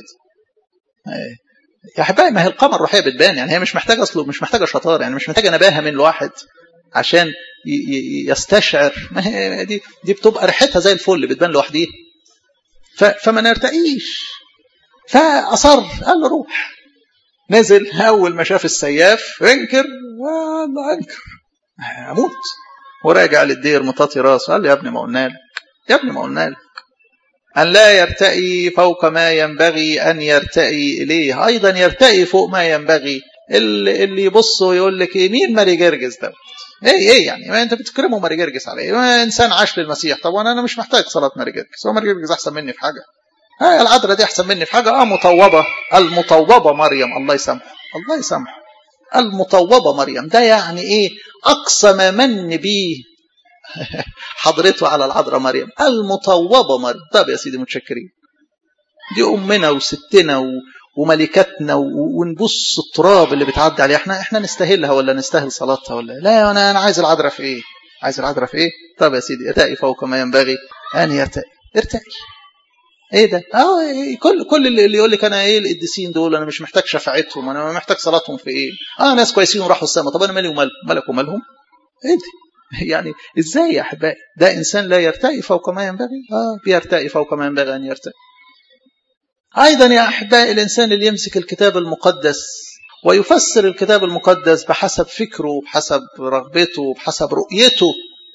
يا احبائي ما هي القامه الروحيه بتبان يعني هي مش محتاجه اصله مش محتاجه شطاره يعني مش محتاجه نباهه من الواحد عشان يستشعر ما هي دي دي بتبقى ريحتها زي الفل بتبان لوحديها فما نرتقيش فاصر قال له روح نزل اول ما شاف السياف انكر والله انكر اموت وراجع للدير مطاطي راسه قال لي يا ابني ما قلنا لك يا ابني ما قلنا لك أن لا يرتقي فوق ما ينبغي أن يرتقي إليه أيضا يرتقي فوق ما ينبغي اللي يبص ويقول لك إيه مين ماري جرجس ده ايه ايه يعني ما انت بتكرمه ماري جرجس على ايه ما انسان عاش للمسيح طب وانا انا مش محتاج صلاه ماري جرجس هو ماري جرجس احسن مني في حاجه ها العذراء دي احسن مني في حاجه اه مطوبه المطوبه مريم الله يسامحه الله يسامحه المطوبة مريم ده يعني ايه اقصى ما من بيه حضرته على العذراء مريم المطوبة مريم طب يا سيدي متشكرين دي امنا وستنا و... وملكتنا و... ونبص التراب اللي بتعدي عليه احنا احنا نستاهلها ولا نستاهل صلاتها ولا لا انا انا عايز العذراء في ايه عايز العذراء في ايه طب يا سيدي ارتقي فوق ما ينبغي ان يرتقي ارتقي ايه ده اه إيه كل كل اللي يقول لك انا ايه القديسين دول انا مش محتاج شفاعتهم انا محتاج صلاتهم في ايه اه ناس كويسين وراحوا السماء طب انا مالي ومال مالك ومالهم ايه دي يعني ازاي يا احبائي ده انسان لا يرتقي فوق ما ينبغي اه بيرتقي فوق ما ينبغي ان يرتقي ايضا يا احبائي الانسان اللي يمسك الكتاب المقدس ويفسر الكتاب المقدس بحسب فكره بحسب رغبته بحسب رؤيته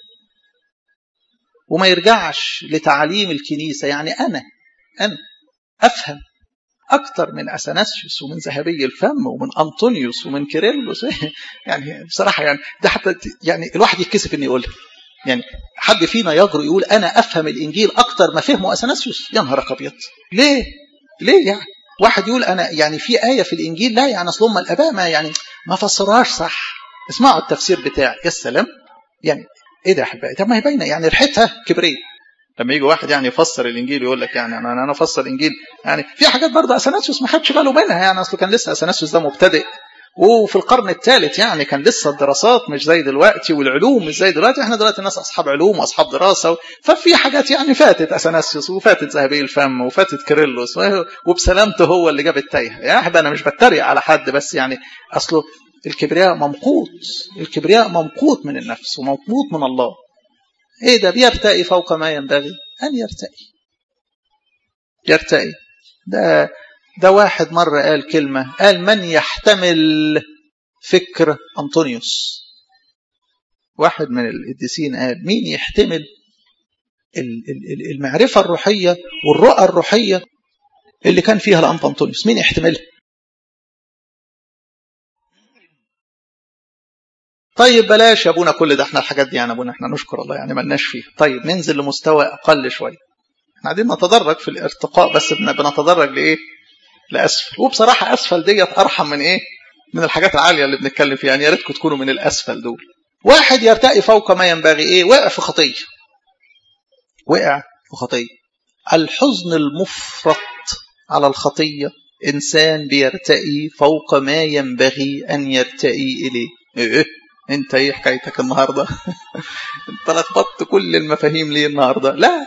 وما يرجعش لتعاليم الكنيسة يعني أنا أنا أفهم أكثر من أثناسيوس ومن ذهبي الفم ومن أنطونيوس ومن كيرلس يعني بصراحة يعني ده حتى يعني الواحد يتكسف إنه يقولها يعني حد فينا يجرؤ يقول أنا أفهم الإنجيل أكثر ما فهمه أثناسيوس يا نهار أبيض ليه؟ ليه يعني؟ واحد يقول أنا يعني في آية في الإنجيل لا يعني أصل هم الآباء ما يعني ما فسروهاش صح اسمعوا التفسير بتاعي يا سلام يعني ايه ده يا احبائي طب ما هي باينه يعني ريحتها كبريه لما يجي واحد يعني يفسر الانجيل يقول لك يعني انا انا افسر الانجيل يعني في حاجات برضه اثناسيوس ما خدش باله منها يعني اصله كان لسه اثناسيوس ده مبتدئ وفي القرن الثالث يعني كان لسه الدراسات مش زي دلوقتي والعلوم مش زي دلوقتي احنا دلوقتي الناس اصحاب علوم واصحاب دراسه ففي حاجات يعني فاتت اثناسيوس وفاتت ذهبي الفم وفاتت كيرلس وبسلامته هو اللي جاب التايهه يا احبا انا مش بتريق على حد بس يعني اصله الكبرياء ممقوت الكبرياء ممقوت من النفس وممقوت من الله ايه ده بيرتقي فوق ما ينبغي ان يرتقي يرتقي ده ده واحد مرة قال كلمة قال من يحتمل فكر أنطونيوس واحد من القديسين قال مين يحتمل المعرفة الروحية والرؤى الروحية اللي كان فيها الأنبا أنطونيوس مين يحتملها طيب بلاش يا ابونا كل ده احنا الحاجات دي يعني ابونا احنا نشكر الله يعني ملناش فيها طيب ننزل لمستوى اقل شويه احنا قاعدين نتدرج في الارتقاء بس بنتدرج لايه لاسفل وبصراحه اسفل ديت ارحم من ايه من الحاجات العاليه اللي بنتكلم فيها يعني يا ريتكم تكونوا من الاسفل دول واحد يرتقي فوق ما ينبغي ايه وقع في خطيه وقع في خطيه الحزن المفرط على الخطيه انسان بيرتقي فوق ما ينبغي ان يرتقي اليه ايه انت ايه حكايتك النهارده انت لخبطت كل المفاهيم ليه النهارده لا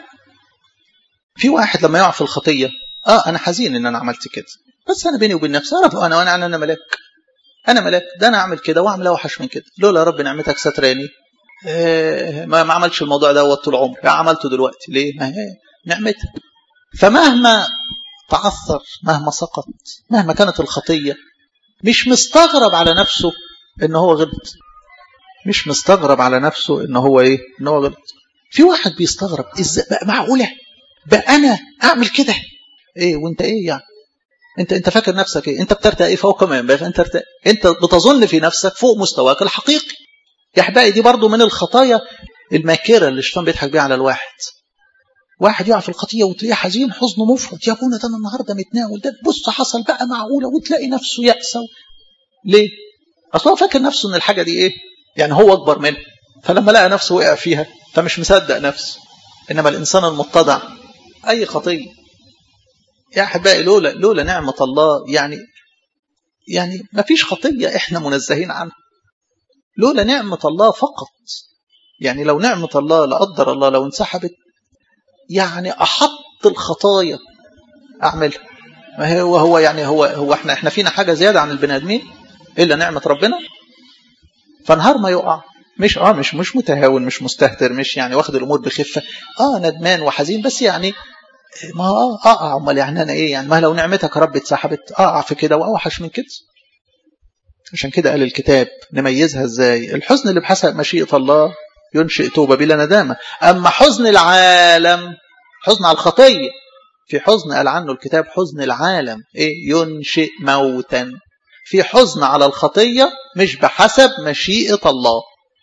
في واحد لما يقع في الخطيه اه انا حزين ان انا عملت كده بس انا بيني وبين نفسي اعرف انا وانا انا ملاك انا ملاك ده انا اعمل كده واعمل اوحش من كده لولا رب نعمتك ستراني آه ما ما عملش الموضوع ده طول عمري عملته دلوقتي ليه ما هي نعمتك فمهما تعثر مهما سقط مهما كانت الخطيه مش مستغرب على نفسه ان هو غلط مش مستغرب على نفسه ان هو ايه ان هو غلط في واحد بيستغرب ازاي بقى معقوله بقى انا اعمل كده ايه وانت ايه يعني انت انت فاكر نفسك ايه انت بترتقي فوق ما ينبغي انت ارتقي. انت بتظن في نفسك فوق مستواك الحقيقي يا احبائي دي برضو من الخطايا الماكره اللي الشيطان بيضحك بيها على الواحد واحد يقع في الخطيه وتلاقيه حزين حزن مفرط يا ابونا ده انا النهارده متناول ده بص حصل بقى معقوله وتلاقي نفسه يأسى ليه؟ اصل هو فاكر نفسه ان الحاجه دي ايه؟ يعني هو اكبر منه فلما لقى نفسه وقع فيها فمش مصدق نفسه انما الانسان المتضع اي خطيه يا احبائي لولا لولا نعمه الله يعني يعني ما فيش خطيه احنا منزهين عنها لولا نعمه الله فقط يعني لو نعمه الله لا قدر الله لو انسحبت يعني احط الخطايا اعملها ما هو هو يعني هو هو احنا احنا فينا حاجه زياده عن البني ادمين الا نعمه ربنا فنهار ما يقع مش اه مش مش متهاون مش مستهتر مش يعني واخد الامور بخفه اه ندمان وحزين بس يعني ما اه اقع امال يعني انا ايه يعني ما لو نعمتك رب اتسحبت اقع في كده واوحش من كده عشان كده قال الكتاب نميزها ازاي الحزن اللي بحسب مشيئه الله ينشئ توبه بلا ندامه اما حزن العالم حزن على الخطيه في حزن قال عنه الكتاب حزن العالم ايه ينشئ موتا في حزن على الخطيه مش بحسب مشيئه الله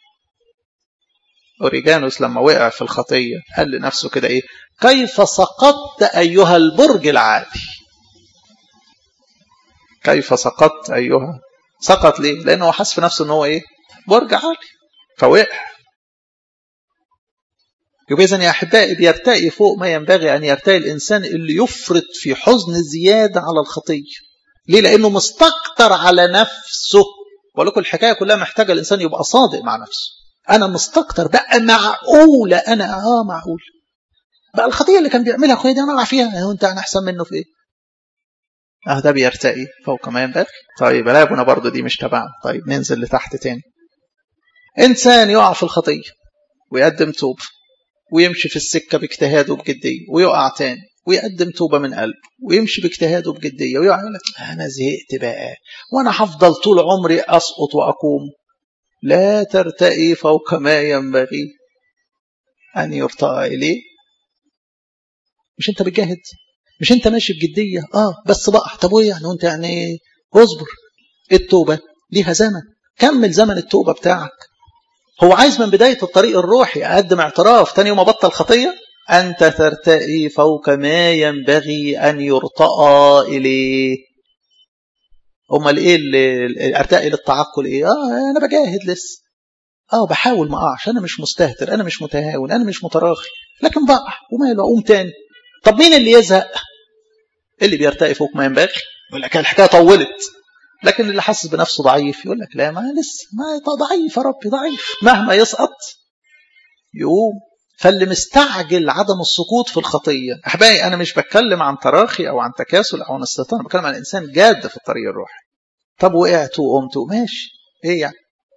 اوريجانوس لما وقع في الخطيه قال لنفسه كده ايه كيف سقطت ايها البرج العالي كيف سقطت ايها سقط ليه لانه حس في نفسه ان هو ايه برج عالي فوقع يبقى اذا يا احبائي بيرتقي فوق ما ينبغي ان يرتقي الانسان اللي يفرط في حزن زياده على الخطيه ليه لانه مستكتر على نفسه بقول لكم الحكايه كلها محتاجه الانسان يبقى صادق مع نفسه انا مستكتر بقى معقوله انا اه معقول بقى الخطيه اللي كان بيعملها اخويا دي انا اقع فيها هو انت انا احسن منه في ايه اه ده بيرتقي فوق ما ينبغي طيب لا ابونا برضه دي مش تبعنا طيب ننزل لتحت تاني انسان يقع في الخطيه ويقدم توب ويمشي في السكه باجتهاده بجديه ويقع تاني ويقدم توبه من قلبه ويمشي باجتهاده بجديه ويقع يقول لك انا زهقت بقى وانا هفضل طول عمري اسقط واقوم لا ترتقي فوق ما ينبغي ان يرتقى اليه مش انت بتجاهد مش انت ماشي بجديه اه بس بقى طب ايه يعني وانت يعني اصبر التوبه ليها زمن كمل زمن التوبه بتاعك هو عايز من بدايه الطريق الروحي اقدم اعتراف تاني يوم ابطل خطيه انت ترتقي فوق ما ينبغي ان يرتقى اليه امال ايه اللي ارتقي للتعقل ايه اه انا بجاهد لسه اه بحاول ما اقعش انا مش مستهتر انا مش متهاون انا مش متراخي لكن بقع وماله اقوم تاني طب مين اللي يزهق اللي بيرتقي فوق ما ينبغي يقول لك الحكايه طولت لكن اللي حاسس بنفسه ضعيف يقول لك لا ما لسه ما ضعيف يا ربي ضعيف مهما يسقط يقوم فاللي مستعجل عدم السقوط في الخطيه احبائي انا مش بتكلم عن تراخي او عن تكاسل او عن استهتار انا بتكلم عن انسان جاد في الطريق الروحي طب وقعت وقمت ماشي ايه يعني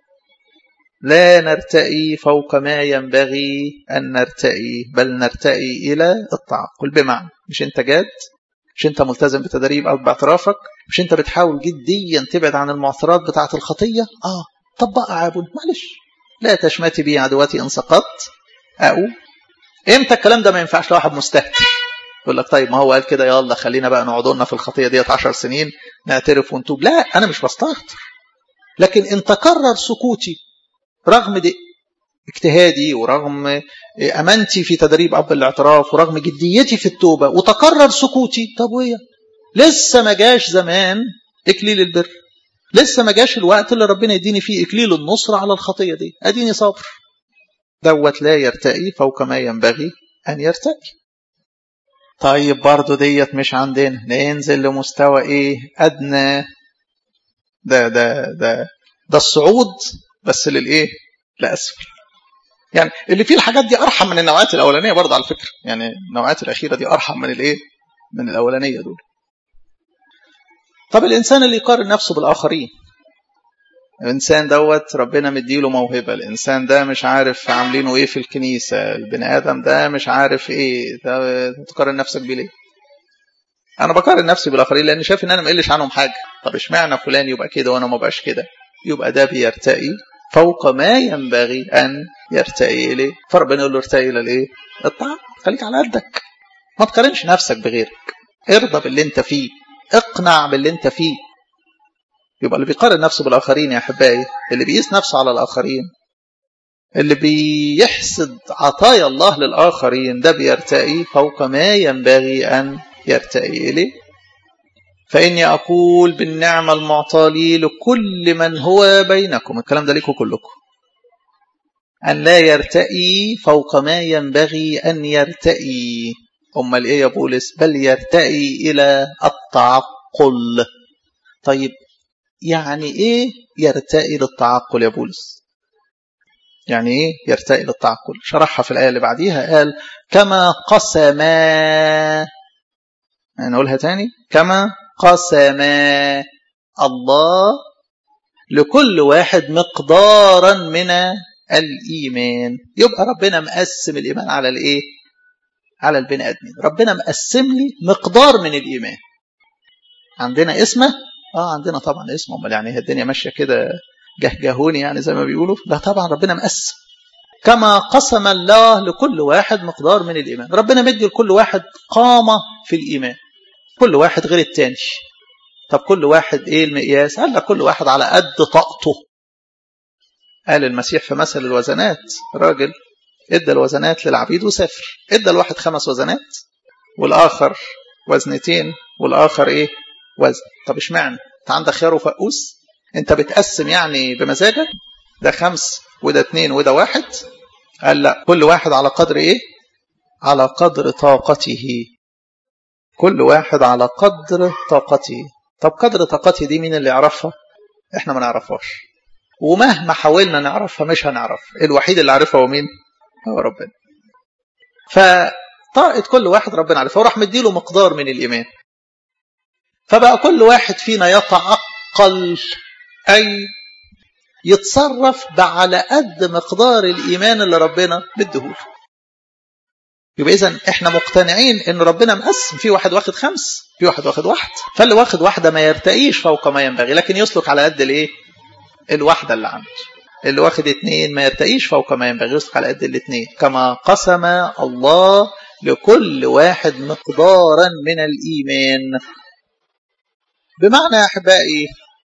لا نرتقي فوق ما ينبغي أن نرتقي بل نرتقي إلى التعقل بمعنى مش أنت جاد مش أنت ملتزم بتدريب أو باعترافك مش أنت بتحاول جديا تبعد عن المعثرات بتاعة الخطية آه طب بقى عابد معلش لا تشمتي بي عدواتي إن سقطت أقوم إمتى الكلام ده ما ينفعش لواحد مستهتر يقول لك طيب ما هو قال كده يلا خلينا بقى نقعد لنا في الخطيه ديت 10 سنين نعترف ونتوب لا انا مش بستهتر لكن ان تكرر سكوتي رغم دي اجتهادي ورغم امانتي في تدريب اب الاعتراف ورغم جديتي في التوبه وتكرر سكوتي طب ويا لسه ما جاش زمان اكليل البر لسه ما جاش الوقت اللي ربنا يديني فيه اكليل النصر على الخطيه دي اديني صبر دوت لا يرتقي فوق ما ينبغي ان يرتقي طيب برضو ديت مش عندنا ننزل لمستوى ايه ادنى ده ده ده ده الصعود بس للايه لاسفل يعني اللي فيه الحاجات دي ارحم من النوعات الاولانيه برضه على فكره يعني النوعات الاخيره دي ارحم من الايه من الاولانيه دول طب الانسان اللي يقارن نفسه بالاخرين الانسان دوت ربنا مديله موهبه الانسان ده مش عارف عاملينه ايه في الكنيسه البني ادم ده مش عارف ايه ده تقارن نفسك بيه ليه انا بقارن نفسي بالاخرين لان شايف ان انا ما قلش عنهم حاجه طب اشمعنى فلان يبقى كده وانا ما بقاش كده يبقى ده بيرتقي فوق ما ينبغي ان يرتقي اليه فربنا يقول له ارتقي الى الايه الطاعه خليك على قدك ما تقارنش نفسك بغيرك ارضى باللي انت فيه اقنع باللي انت فيه يبقى اللي بيقارن نفسه بالاخرين يا احبائي اللي بيقيس نفسه على الاخرين اللي بيحسد عطايا الله للاخرين ده بيرتقي فوق ما ينبغي ان يرتقي اليه فاني اقول بالنعمه المعطاه لي لكل من هو بينكم الكلام ده ليكم كلكم ان لا يرتقي فوق ما ينبغي ان يرتقي امال ايه يا بولس بل يرتقي الى التعقل طيب يعني ايه يرتقي للتعقل يا بولس يعني ايه يرتقي للتعقل شرحها في الايه اللي بعديها قال كما قسم نقولها تاني كما قسم الله لكل واحد مقدارا من الايمان يبقى ربنا مقسم الايمان على الايه على البني ادمين ربنا مقسم لي مقدار من الايمان عندنا اسمه اه عندنا طبعا اسمه امال يعني الدنيا ماشيه كده جهجهوني يعني زي ما بيقولوا لا طبعا ربنا مقسم كما قسم الله لكل واحد مقدار من الايمان ربنا مدي لكل واحد قامه في الايمان كل واحد غير التاني طب كل واحد ايه المقياس قال لك كل واحد على قد طاقته قال المسيح في مثل الوزنات راجل ادى الوزنات للعبيد وسافر ادى الواحد خمس وزنات والاخر وزنتين والاخر ايه وزن طب اشمعنى انت عندك خيار وفقوس انت بتقسم يعني بمزاجك ده خمس وده اتنين وده واحد قال لا كل واحد على قدر ايه على قدر طاقته كل واحد على قدر طاقته طب قدر طاقته دي مين اللي يعرفها احنا ما نعرفهاش ومهما حاولنا نعرفها مش هنعرفها الوحيد اللي عارفها هو مين هو ربنا فطاقة كل واحد ربنا عارفها وراح مديله مقدار من الإيمان فبقى كل واحد فينا يتعقل أي يتصرف على قد مقدار الإيمان اللي ربنا مديهوله يبقى إذا إحنا مقتنعين إن ربنا مقسم في واحد واخد خمس في واحد واخد واحد فاللي واخد واحدة ما يرتقيش فوق ما ينبغي لكن يسلك على قد الإيه؟ الواحدة اللي عنده اللي واخد اتنين ما يرتقيش فوق ما ينبغي يسلك على قد الاتنين كما قسم الله لكل واحد مقدارا من الإيمان بمعنى يا أحبائي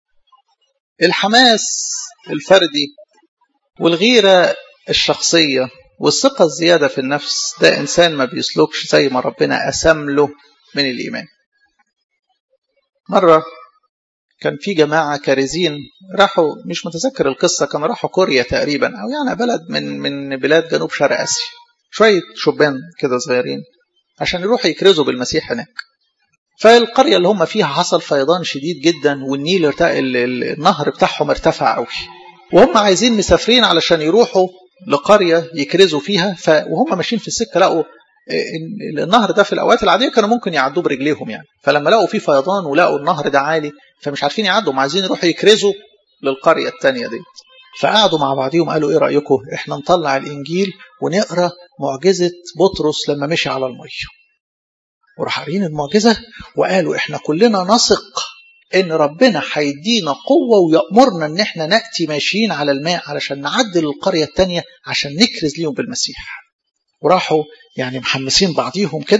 الحماس الفردي والغيرة الشخصية والثقة الزيادة في النفس ده إنسان ما بيسلكش زي ما ربنا قسم له من الإيمان مرة كان في جماعة كارزين راحوا مش متذكر القصة كانوا راحوا كوريا تقريبا أو يعني بلد من من بلاد جنوب شرق آسيا شوية شبان كده صغيرين عشان يروحوا يكرزوا بالمسيح هناك فالقرية اللي هم فيها حصل فيضان شديد جدا والنيل ارتقى النهر بتاعهم ارتفع قوي وهم عايزين مسافرين علشان يروحوا لقرية يكرزوا فيها ف... وهم ماشيين في السكة لقوا النهر ده في الأوقات العادية كانوا ممكن يعدوا برجليهم يعني فلما لقوا فيه فيضان ولقوا النهر ده عالي فمش عارفين يعدوا هم عايزين يروحوا يكرزوا للقرية التانية دي فقعدوا مع بعضهم قالوا ايه رأيكم احنا نطلع الإنجيل ونقرأ معجزة بطرس لما مشي على المية وراح قارين المعجزة وقالوا احنا كلنا نثق ان ربنا هيدينا قوة ويأمرنا ان احنا نأتي ماشيين على الماء علشان نعدل القرية التانية عشان نكرز ليهم بالمسيح وراحوا يعني محمسين بعضيهم كده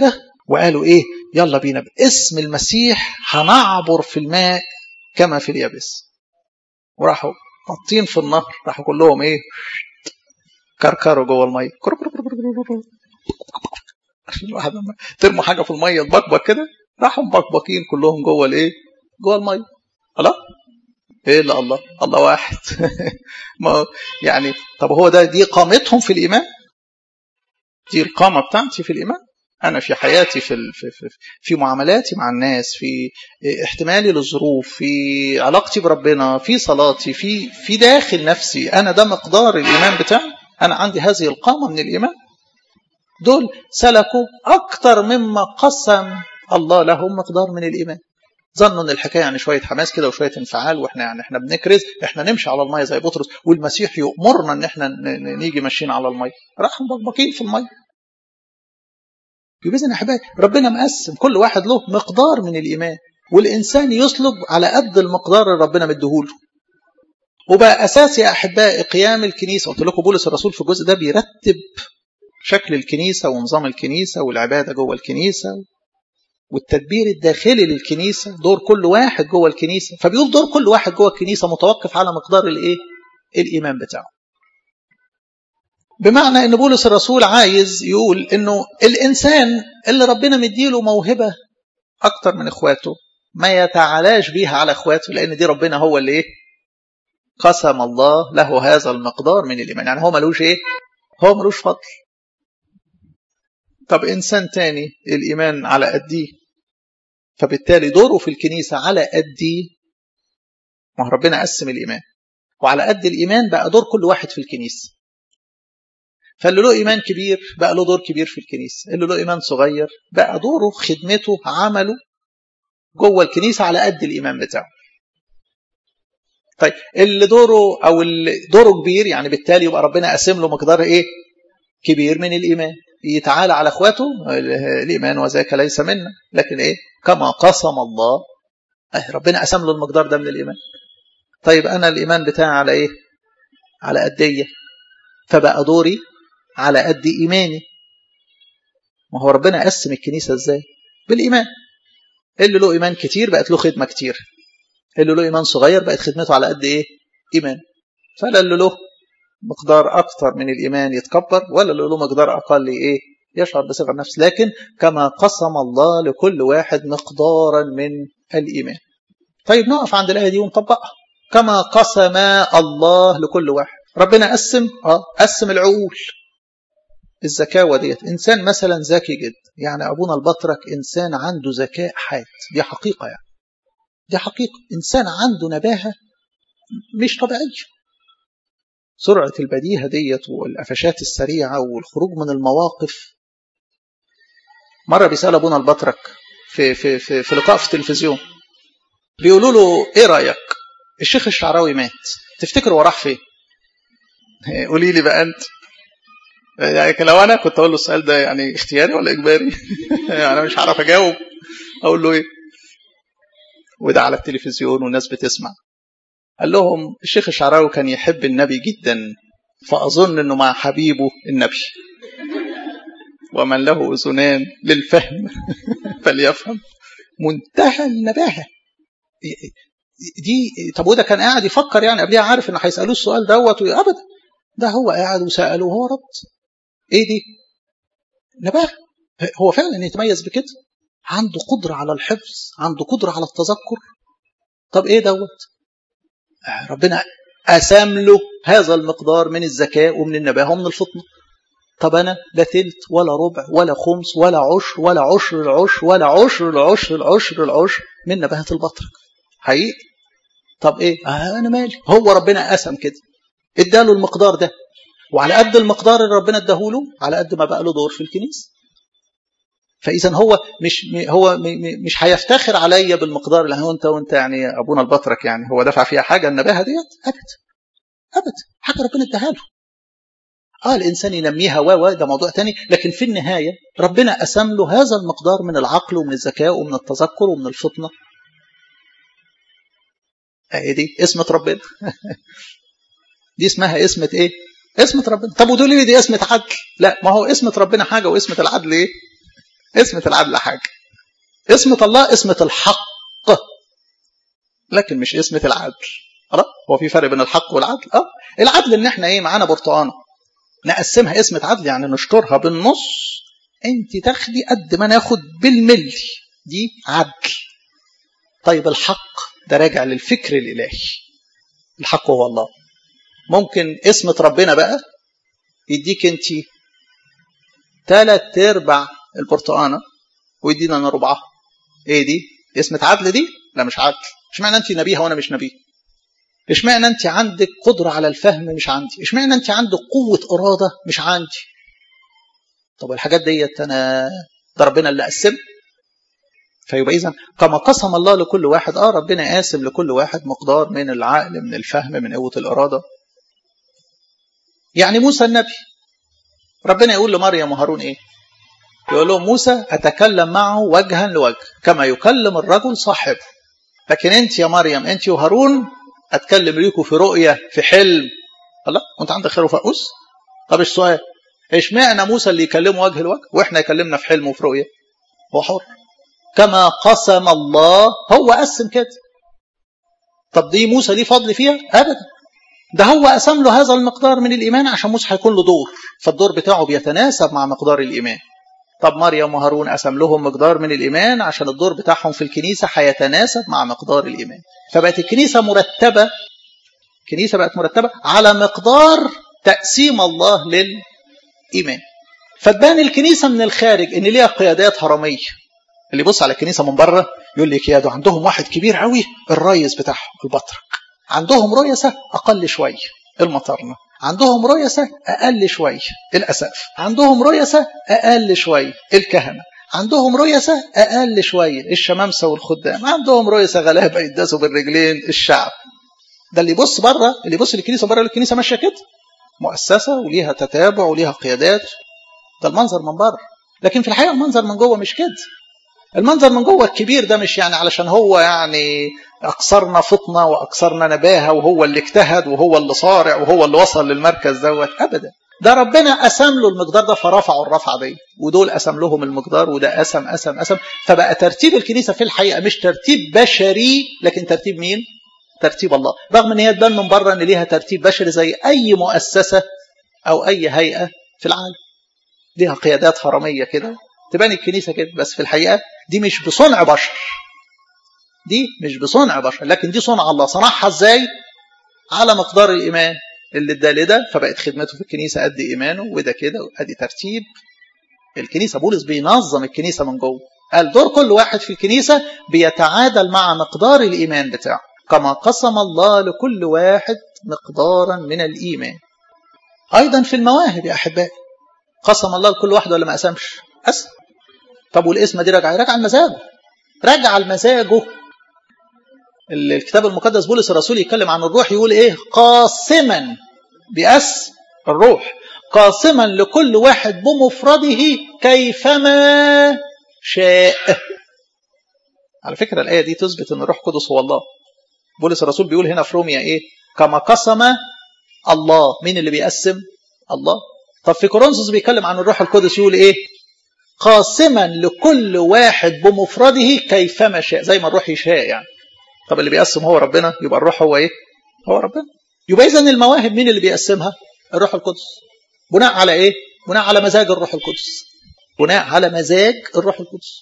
وقالوا ايه يلا بينا باسم المسيح هنعبر في الماء كما في اليابس وراحوا نطين في النهر راحوا كلهم ايه كركروا جوه الميه كر كر كر كر كر عشان الواحد لما ترموا حاجه في الميه تبكبك كده راحوا مبكبكين كلهم جوه الايه جوه الميه الله ايه لا الله الله واحد ما يعني طب هو ده دي قامتهم في الايمان دي القامه بتاعتي في الايمان انا في حياتي في في في, في معاملاتي مع الناس في احتمالي للظروف في علاقتي بربنا في صلاتي في في داخل نفسي انا ده مقدار الايمان بتاعي انا عندي هذه القامه من الايمان دول سلكوا اكتر مما قسم الله لهم مقدار من الايمان ظنوا ان الحكايه يعني شويه حماس كده وشويه انفعال واحنا يعني احنا بنكرز احنا نمشي على الميه زي بطرس والمسيح يؤمرنا ان احنا نيجي ماشيين على الميه راحوا مبكبكين في الميه يبقى يا احبائي ربنا مقسم كل واحد له مقدار من الايمان والانسان يسلك على قد المقدار اللي ربنا مديهوله وبقى اساس يا احبائي قيام الكنيسه قلت لكم بولس الرسول في الجزء ده بيرتب شكل الكنيسه ونظام الكنيسه والعباده جوه الكنيسه والتدبير الداخلي للكنيسه دور كل واحد جوه الكنيسه فبيقول دور كل واحد جوه الكنيسه متوقف على مقدار الايه الايمان بتاعه بمعنى ان بولس الرسول عايز يقول انه الانسان اللي ربنا مديله موهبه اكتر من اخواته ما يتعالاش بيها على اخواته لان دي ربنا هو اللي ايه قسم الله له هذا المقدار من الايمان يعني هو ملوش ايه هو ملوش فضل طب انسان تاني الايمان على قديه فبالتالي دوره في الكنيسه على قديه ما ربنا قسم الايمان وعلى قد الايمان بقى دور كل واحد في الكنيسه فاللي له ايمان كبير بقى له دور كبير في الكنيسه اللي له ايمان صغير بقى دوره خدمته عمله جوه الكنيسه على قد الايمان بتاعه طيب اللي دوره او اللي دوره كبير يعني بالتالي يبقى ربنا قاسم له مقدار ايه كبير من الايمان يتعالى على اخواته الايمان وذاك ليس منا لكن ايه كما قسم الله ربنا قسم له المقدار ده من الايمان طيب انا الايمان بتاعي على ايه على قديه فبقى دوري على قد ايماني ما هو ربنا قسم الكنيسه ازاي بالايمان اللي له ايمان كتير بقت له خدمه كتير اللي له ايمان صغير بقت خدمته على قد ايه ايمان فلا اللي له مقدار اكتر من الايمان يتكبر ولا اللي له مقدار اقل ايه يشعر بصغر نفس لكن كما قسم الله لكل واحد مقدارا من الايمان طيب نقف عند الايه دي ونطبقها كما قسم الله لكل واحد ربنا قسم اه قسم العقول الذكاوة ديت إنسان مثلا ذكي جدا يعني أبونا البطرك إنسان عنده ذكاء حاد دي حقيقة يعني دي حقيقة إنسان عنده نباهة مش طبيعية سرعة البديهة ديت والقفشات السريعة والخروج من المواقف مرة بيسأل أبونا البطرك في, في, في, في لقاء في التلفزيون بيقولوا له إيه رأيك الشيخ الشعراوي مات تفتكر هو راح فين قولي لي بقى أنت يعني لو انا كنت اقول له السؤال ده يعني اختياري ولا اجباري يعني انا مش هعرف اجاوب اقول له ايه وده على التلفزيون والناس بتسمع قال لهم الشيخ الشعراوي كان يحب النبي جدا فاظن انه مع حبيبه النبي ومن له اذنان للفهم فليفهم منتهى النباهه دي طب وده كان قاعد يفكر يعني قبلها عارف ان هيسالوه السؤال دوت ابدا ده هو قاعد وساله وهو رد ايه دي نباه هو فعلا يتميز بكده عنده قدرة على الحفظ عنده قدرة على التذكر طب ايه دوت ربنا قسم له هذا المقدار من الذكاء ومن النباهة ومن الفطنة طب انا لا ثلث ولا ربع ولا خمس ولا عشر ولا عشر العشر ولا عشر العشر العشر العشر من نباهة البطرك حقيقي طب ايه آه انا مالي هو ربنا قسم كده اداله المقدار ده وعلى قد المقدار اللي ربنا اداهوله على قد ما بقى له دور في الكنيسه فاذا هو مش هو مش هيفتخر عليا بالمقدار اللي هو انت وانت يعني ابونا البطرك يعني هو دفع فيها حاجه النباهه ديت ابدا ابدا حاجه ربنا اداها له اه الانسان ينميها و ده موضوع تاني لكن في النهايه ربنا قسم له هذا المقدار من العقل ومن الذكاء ومن التذكر ومن الفطنه اهي دي اسمة ربنا دي اسمها اسمة ايه اسمة ربنا طب ودول ليه دي اسمة عدل لا ما هو اسمة ربنا حاجة واسمة العدل ايه اسمة العدل حاجة اسمة الله اسمة الحق لكن مش اسمة العدل خلاص هو في فرق بين الحق والعدل اه العدل ان احنا ايه معانا برتقانه نقسمها اسمة عدل يعني نشطرها بالنص انت تاخدي قد ما ناخد بالملي دي عدل طيب الحق ده راجع للفكر الالهي الحق هو الله ممكن اسمة ربنا بقى يديك انت ثلاث ارباع البرتقانه ويدينا انا ربعها ايه دي اسمة عدل دي لا مش عدل اشمعنى انت نبيها وانا مش نبيه اشمعنى انت عندك قدرة على الفهم مش عندي اشمعنى انت عندك قوة إرادة مش عندي طب الحاجات ديت انا ده ربنا اللي قسم فيبقى اذا كما قسم الله لكل واحد اه ربنا قاسم لكل واحد مقدار من العقل من الفهم من قوة الإرادة يعني موسى النبي ربنا يقول لمريم وهارون ايه يقول لهم موسى أتكلم معه وجها لوجه كما يكلم الرجل صاحبه لكن انت يا مريم انت وهارون اتكلم ليكم في رؤيه في حلم الله وانت عندك خير وفقوس طب السؤال اشمعنى موسى اللي يكلمه وجه لوجه واحنا يكلمنا في حلم وفي رؤيه هو حر كما قسم الله هو قسم كده طب دي موسى ليه فضل فيها ابدا ده هو قسم له هذا المقدار من الايمان عشان موسى هيكون له دور فالدور بتاعه بيتناسب مع مقدار الايمان طب مريم وهارون قسم لهم مقدار من الإيمان عشان الدور بتاعهم في الكنيسة هيتناسب مع مقدار الإيمان فبقت الكنيسة مرتبة الكنيسة بقت مرتبة على مقدار تقسيم الله للإيمان فتبان الكنيسة من الخارج إن ليها قيادات هرمية اللي يبص على الكنيسة من بره يقول لك يا ده عندهم واحد كبير قوي الريس بتاعهم البطرك عندهم رؤساء أقل شوية المطرنة عندهم رؤساء أقل شوية الأسف عندهم رؤساء أقل شوية الكهنة عندهم رؤساء أقل شوية الشمامسة والخدام عندهم رؤساء غلابة يداسوا بالرجلين الشعب ده اللي يبص بره اللي يبص للكنيسة بره الكنيسة ماشية كده مؤسسة وليها تتابع وليها قيادات ده المنظر من بره لكن في الحقيقة المنظر من جوه مش كده المنظر من جوه الكبير ده مش يعني علشان هو يعني أكثرنا فطنة وأكثرنا نباهة وهو اللي اجتهد وهو اللي صارع وهو اللي وصل للمركز دوت أبدا ده ربنا قسم له المقدار ده فرفعوا الرفعة دي ودول قسم لهم المقدار وده قسم قسم قسم فبقى ترتيب الكنيسة في الحقيقة مش ترتيب بشري لكن ترتيب مين؟ ترتيب الله رغم ان هي تبان من بره ان ليها ترتيب بشري زي اي مؤسسة او اي هيئة في العالم ليها قيادات هرمية كده تبان الكنيسة كده بس في الحقيقة دي مش بصنع بشر دي مش بصنع بشر لكن دي صنع الله صنعها ازاي على مقدار الايمان اللي ادى لده فبقت خدمته في الكنيسه قد ايمانه وده كده ادي ترتيب الكنيسه بولس بينظم الكنيسه من جوه قال دور كل واحد في الكنيسه بيتعادل مع مقدار الايمان بتاعه كما قسم الله لكل واحد مقدارا من الايمان ايضا في المواهب يا احبائي قسم الله لكل واحد ولا ما قسمش قسم طب والاسم دي راجعه راجعه المزاجه راجعه المزاجه الكتاب المقدس بولس الرسول يتكلم عن الروح يقول ايه قاسما بأس الروح قاسما لكل واحد بمفرده كيفما شاء على فكرة الآية دي تثبت أن الروح القدس هو الله بولس الرسول بيقول هنا في روميا إيه كما قسم الله مين اللي بيقسم الله طب في كورنثوس بيتكلم عن الروح القدس يقول إيه قاسما لكل واحد بمفرده كيفما شاء زي ما الروح يشاء يعني طب اللي بيقسم هو ربنا يبقى الروح هو ايه هو ربنا يبقى اذا المواهب مين اللي بيقسمها الروح القدس بناء على ايه بناء على مزاج الروح القدس بناء على مزاج الروح القدس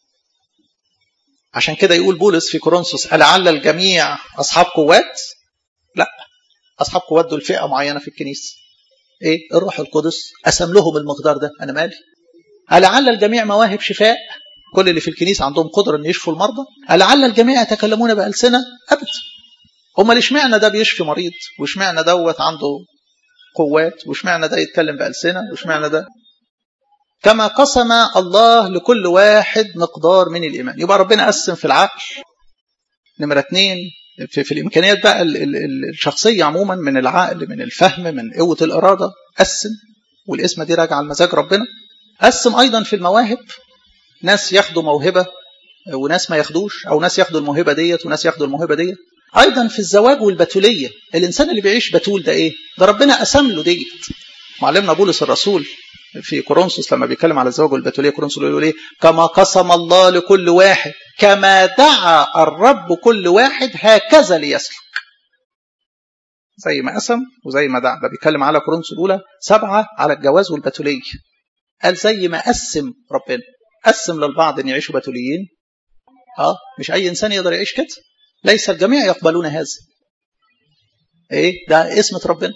عشان كده يقول بولس في كورنثوس ألعل الجميع أصحاب قوات لا أصحاب قوات دول فئة معينة في الكنيسة إيه الروح القدس قسم لهم المقدار ده أنا مالي ألعل الجميع مواهب شفاء كل اللي في الكنيسة عندهم قدرة أن يشفوا المرضى ألعل الجميع يتكلمون بألسنة أبدا أمال اشمعنى ده بيشفي مريض واشمعنى دوت عنده قوات واشمعنى ده يتكلم بألسنة واشمعنى ده كما قسم الله لكل واحد مقدار من الإيمان يبقى ربنا قسم في العقل نمرة اثنين في, في الإمكانيات بقى ال ال الشخصية عموما من العقل من الفهم من قوة الإرادة قسم والاسم دي راجعة المزاج ربنا قسم أيضا في المواهب ناس ياخدوا موهبة وناس ما ياخدوش أو ناس ياخدوا الموهبة ديت وناس ياخدوا الموهبة ديت أيضا في الزواج والبتولية الإنسان اللي بيعيش بتول ده إيه ده ربنا قسم له ديت معلمنا بولس الرسول في كورنثوس لما بيتكلم على الزواج والبتوليه كورنثوس يقول ايه كما قسم الله لكل واحد كما دعا الرب كل واحد هكذا ليسلك زي ما قسم وزي ما دعا ده بيتكلم على كورنثوس الاولى سبعه على الجواز والبتوليه قال زي ما قسم ربنا قسم للبعض ان يعيشوا بتوليين اه مش اي انسان يقدر يعيش كده ليس الجميع يقبلون هذا ايه ده اسمة ربنا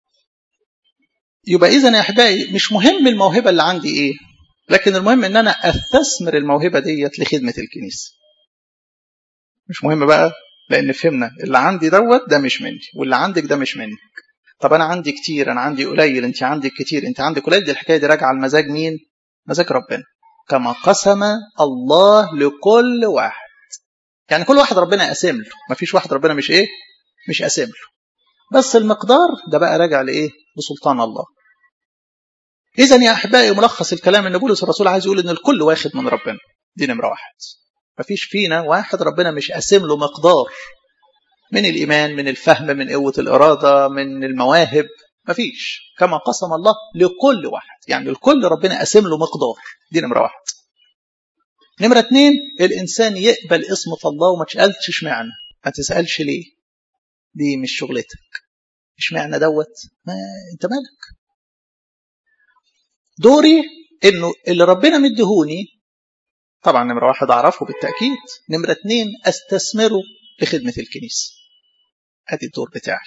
يبقى اذا يا احبائي مش مهم الموهبه اللي عندي ايه لكن المهم ان انا استثمر الموهبه ديت لخدمه الكنيسه مش مهم بقى لان فهمنا اللي عندي دوت ده مش مني واللي عندك ده مش منك طب انا عندي كتير انا عندي قليل انت عندك كتير انت عندك قليل دي الحكايه دي راجعه المزاج مين مزاج ربنا كما قسم الله لكل واحد يعني كل واحد ربنا قاسم له مفيش واحد ربنا مش ايه مش قاسم له بس المقدار ده بقى راجع لايه لسلطان الله اذا يا احبائي ملخص الكلام ان بولس الرسول عايز يقول ان الكل واخد من ربنا دي نمره واحد مفيش فينا واحد ربنا مش قاسم له مقدار من الايمان من الفهم من قوه الاراده من المواهب مفيش كما قسم الله لكل واحد يعني الكل ربنا قاسم له مقدار دي نمره واحد نمرة اتنين الإنسان يقبل اسمة الله وما تسألش اشمعنى ما تسألش ليه دي مش شغلتك اشمعنى دوت ما انت مالك دوري انه اللي ربنا مديهوني طبعا نمرة واحد اعرفه بالتأكيد نمرة اتنين استثمره لخدمة الكنيسة ادي الدور بتاعي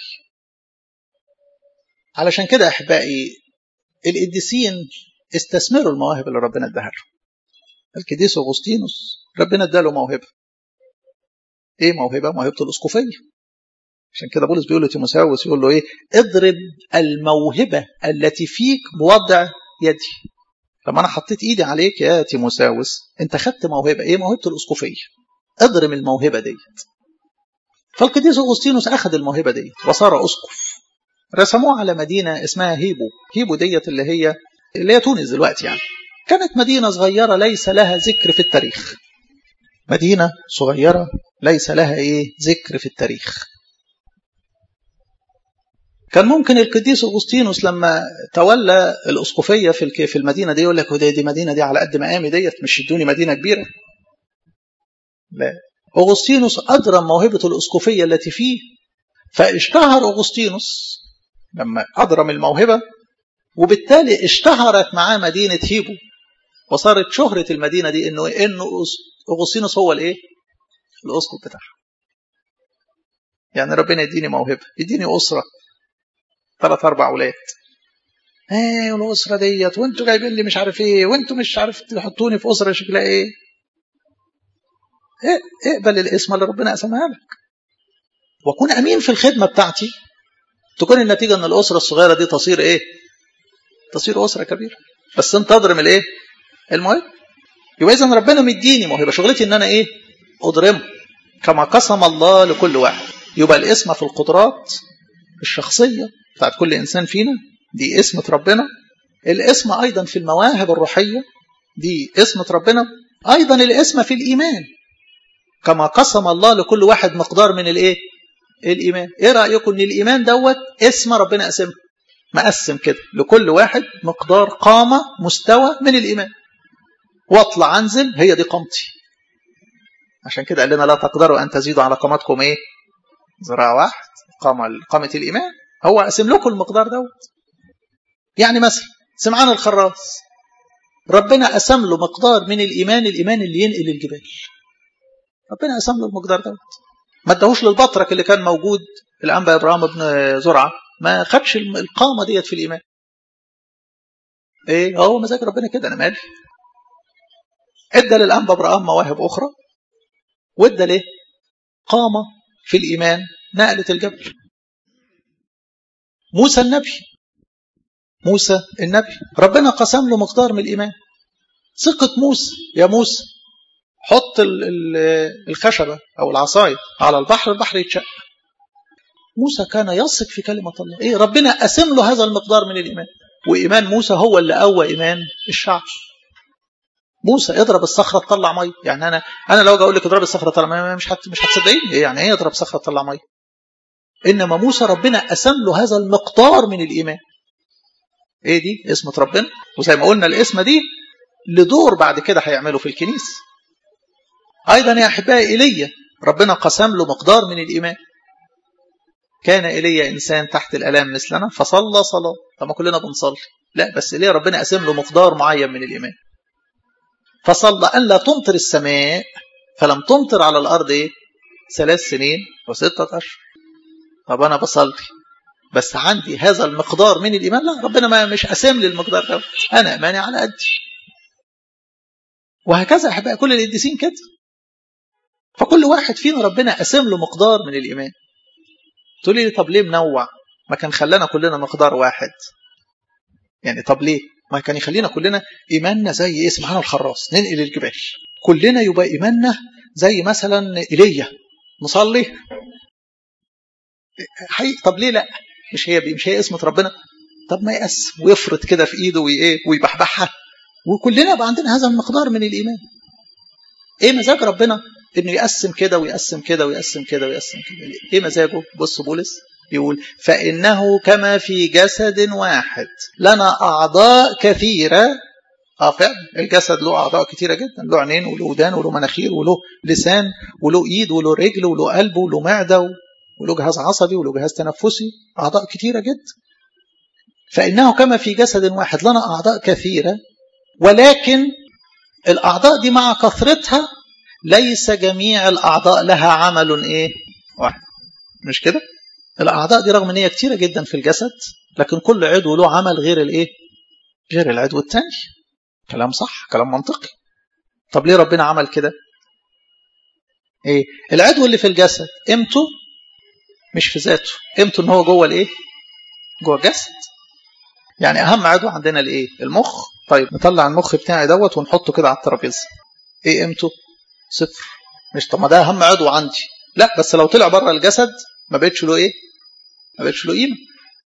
علشان كده احبائي القديسين استثمروا المواهب اللي ربنا اداها لهم القديس اغسطينوس ربنا اداله موهبه ايه موهبه موهبه الاسقفيه عشان كده بولس بيقول لتيموساوس يقول له ايه اضرب الموهبه التي فيك بوضع يدي لما انا حطيت ايدي عليك يا تيموساوس انت خدت موهبه ايه موهبه الاسقفيه اضرب الموهبه ديت فالقديس اغسطينوس اخذ الموهبه ديت وصار اسقف رسموه على مدينه اسمها هيبو هيبو ديت اللي هي اللي هي تونس دلوقتي يعني كانت مدينة صغيرة ليس لها ذكر في التاريخ مدينة صغيرة ليس لها إيه ذكر في التاريخ كان ممكن القديس أغسطينوس لما تولى الأسقفية في في المدينة دي يقول لك دي, دي مدينة دي على قد مقامي ديت مش ادوني مدينة كبيرة لا أغسطينوس أدرى موهبة الأسقفية التي فيه فاشتهر أغسطينوس لما أدرم الموهبة وبالتالي اشتهرت معاه مدينة هيبو وصارت شهرة المدينة دي انه انه اغسطينوس هو الايه؟ الاسقف بتاعها. يعني ربنا يديني موهبة، يديني أسرة ثلاث أربع أولاد. ايه الأسرة ديت وانتوا جايبين لي مش عارف ايه وانتوا مش عارف تحطوني في أسرة شكلها ايه؟ ايه اقبل الاسم اللي ربنا قسمها لك. وأكون أمين في الخدمة بتاعتي تكون النتيجة إن الأسرة الصغيرة دي تصير ايه؟ تصير أسرة كبيرة. بس أنت أضرم الايه؟ المهم يبقى اذا ربنا مديني موهبه شغلتي ان انا ايه اضرمه كما قسم الله لكل واحد يبقى الاسم في القدرات الشخصيه بتاعت كل انسان فينا دي اسمة ربنا الاسم ايضا في المواهب الروحيه دي اسمة ربنا ايضا الاسم في الايمان كما قسم الله لكل واحد مقدار من الايه الايمان ايه رايكم ان الايمان دوت اسم ربنا قسمه مقسم كده لكل واحد مقدار قامه مستوى من الايمان واطلع انزل هي دي قامتي عشان كده قال لنا لا تقدروا ان تزيدوا على قامتكم ايه ذراع واحد قامة قامة الايمان هو قسم لكم المقدار دوت يعني مثلا سمعان الخراس ربنا قسم له مقدار من الايمان الايمان اللي ينقل الجبال ربنا قسم له المقدار دوت ما اداهوش للبطرك اللي كان موجود الانبا ابراهيم بن زرعه ما خدش القامه ديت في الايمان ايه هو مزاج ربنا كده انا مالي ادى للانبا ابراهيم مواهب اخرى وادى ليه قامه في الايمان نقلت الجبل موسى النبي موسى النبي ربنا قسم له مقدار من الايمان ثقه موسى يا موسى حط الخشبه او العصايه على البحر البحر يتشق موسى كان يثق في كلمه الله ايه ربنا قسم له هذا المقدار من الايمان وايمان موسى هو اللي قوى ايمان الشعب موسى اضرب الصخره تطلع ميه يعني انا انا لو اقول لك اضرب الصخره تطلع ميه مش حت مش هتصدقيني ايه يعني ايه اضرب صخره تطلع ميه انما موسى ربنا قسم له هذا المقدار من الايمان ايه دي اسمة ربنا وزي ما قلنا الاسمة دي لدور بعد كده هيعمله في الكنيسة ايضا يا احبائي ايليا ربنا قسم له مقدار من الايمان كان ايليا انسان تحت الالام مثلنا فصلى صلاه طب ما كلنا بنصلي لا بس ايليا ربنا قسم له مقدار معين من الايمان فصلى ان لا تمطر السماء فلم تمطر على الارض ايه ثلاث سنين وستة اشهر طب انا بصلي بس عندي هذا المقدار من الايمان لا ربنا ما مش قسم لي المقدار ده انا ايماني على قدي وهكذا احبائي كل القديسين كده فكل واحد فينا ربنا قسم له مقدار من الايمان تقولي لي طب ليه منوع ما كان خلانا كلنا مقدار واحد يعني طب ليه ما كان يخلينا كلنا ايماننا زي ايه سبحان الخراص ننقل الجبال كلنا يبقى ايماننا زي مثلا ايليا نصلي حقيقي طب ليه لا مش هي مش هي اسمة ربنا طب ما يقسم ويفرط كده في ايده وايه ويبحبحها وكلنا يبقى عندنا هذا المقدار من الايمان ايه مزاج ربنا انه يقسم كده ويقسم كده ويقسم كده ويقسم كده ايه مزاجه بص بولس بيقول فانه كما في جسد واحد لنا اعضاء كثيره اه فعلا الجسد له اعضاء كثيره جدا له عينين وله ودان وله مناخير وله لسان وله ايد وله رجل وله قلب وله معده وله جهاز عصبي وله جهاز تنفسي اعضاء كثيره جدا فانه كما في جسد واحد لنا اعضاء كثيره ولكن الاعضاء دي مع كثرتها ليس جميع الأعضاء لها عمل إيه؟ واحد مش كده؟ الأعضاء دي رغم إن هي كتيرة جدا في الجسد لكن كل عضو له عمل غير الإيه؟ غير العضو الثاني كلام صح كلام منطقي طب ليه ربنا عمل كده؟ إيه؟ العضو اللي في الجسد قيمته مش في ذاته قيمته إن هو جوه الإيه؟ جوه الجسد يعني أهم عضو عندنا الإيه؟ المخ طيب نطلع المخ بتاعي دوت ونحطه كده على الترابيزه ايه قيمته صفر مش طب ما ده اهم عضو عندي لا بس لو طلع بره الجسد ما بقتش له ايه ما بقتش له قيمه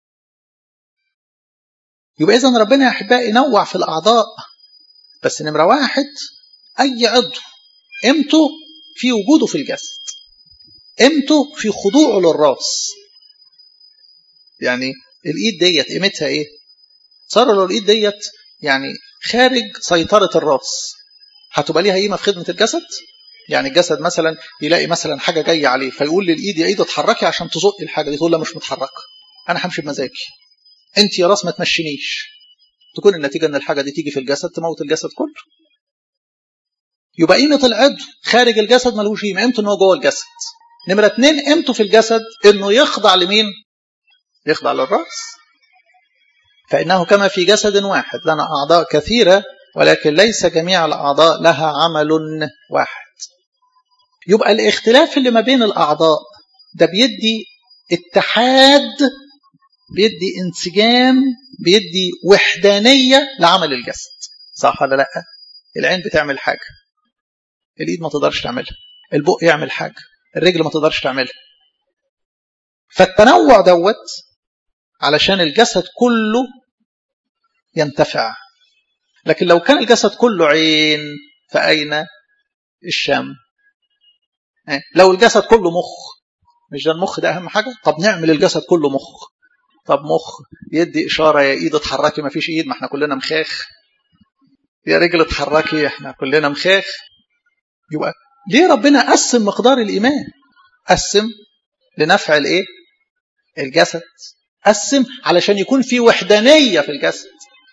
يبقى اذا ربنا يا احبائي نوع في الاعضاء بس نمره واحد اي عضو قيمته في وجوده في الجسد قيمته في خضوعه للراس يعني الايد ديت قيمتها ايه صار لو الايد ديت يعني خارج سيطره الراس هتبقى ليها قيمه في خدمه الجسد يعني الجسد مثلا يلاقي مثلا حاجه جايه عليه فيقول للايد يا ايد اتحركي عشان تزقي الحاجه دي تقول لا مش متحركه انا همشي بمزاجي انت يا راس ما تمشينيش تكون النتيجه ان الحاجه دي تيجي في الجسد تموت الجسد كله يبقى قيمه العضو خارج الجسد ملوش قيمه قيمته ان هو جوه الجسد نمره اتنين قيمته في الجسد انه يخضع لمين يخضع للراس فانه كما في جسد واحد لنا اعضاء كثيره ولكن ليس جميع الأعضاء لها عمل واحد يبقى الاختلاف اللي ما بين الأعضاء ده بيدي اتحاد بيدي انسجام بيدي وحدانية لعمل الجسد صح ولا لا العين بتعمل حاجة الإيد ما تقدرش تعملها البق يعمل حاجة الرجل ما تقدرش تعملها فالتنوع دوت علشان الجسد كله ينتفع لكن لو كان الجسد كله عين فأين الشم لو الجسد كله مخ مش ده المخ ده أهم حاجة طب نعمل الجسد كله مخ طب مخ يدي إشارة يا إيد اتحركي ما فيش إيد ما احنا كلنا مخاخ يا رجل اتحركي احنا كلنا مخاخ يبقى ليه ربنا قسم مقدار الإيمان قسم لنفع الإيه الجسد قسم علشان يكون في وحدانية في الجسد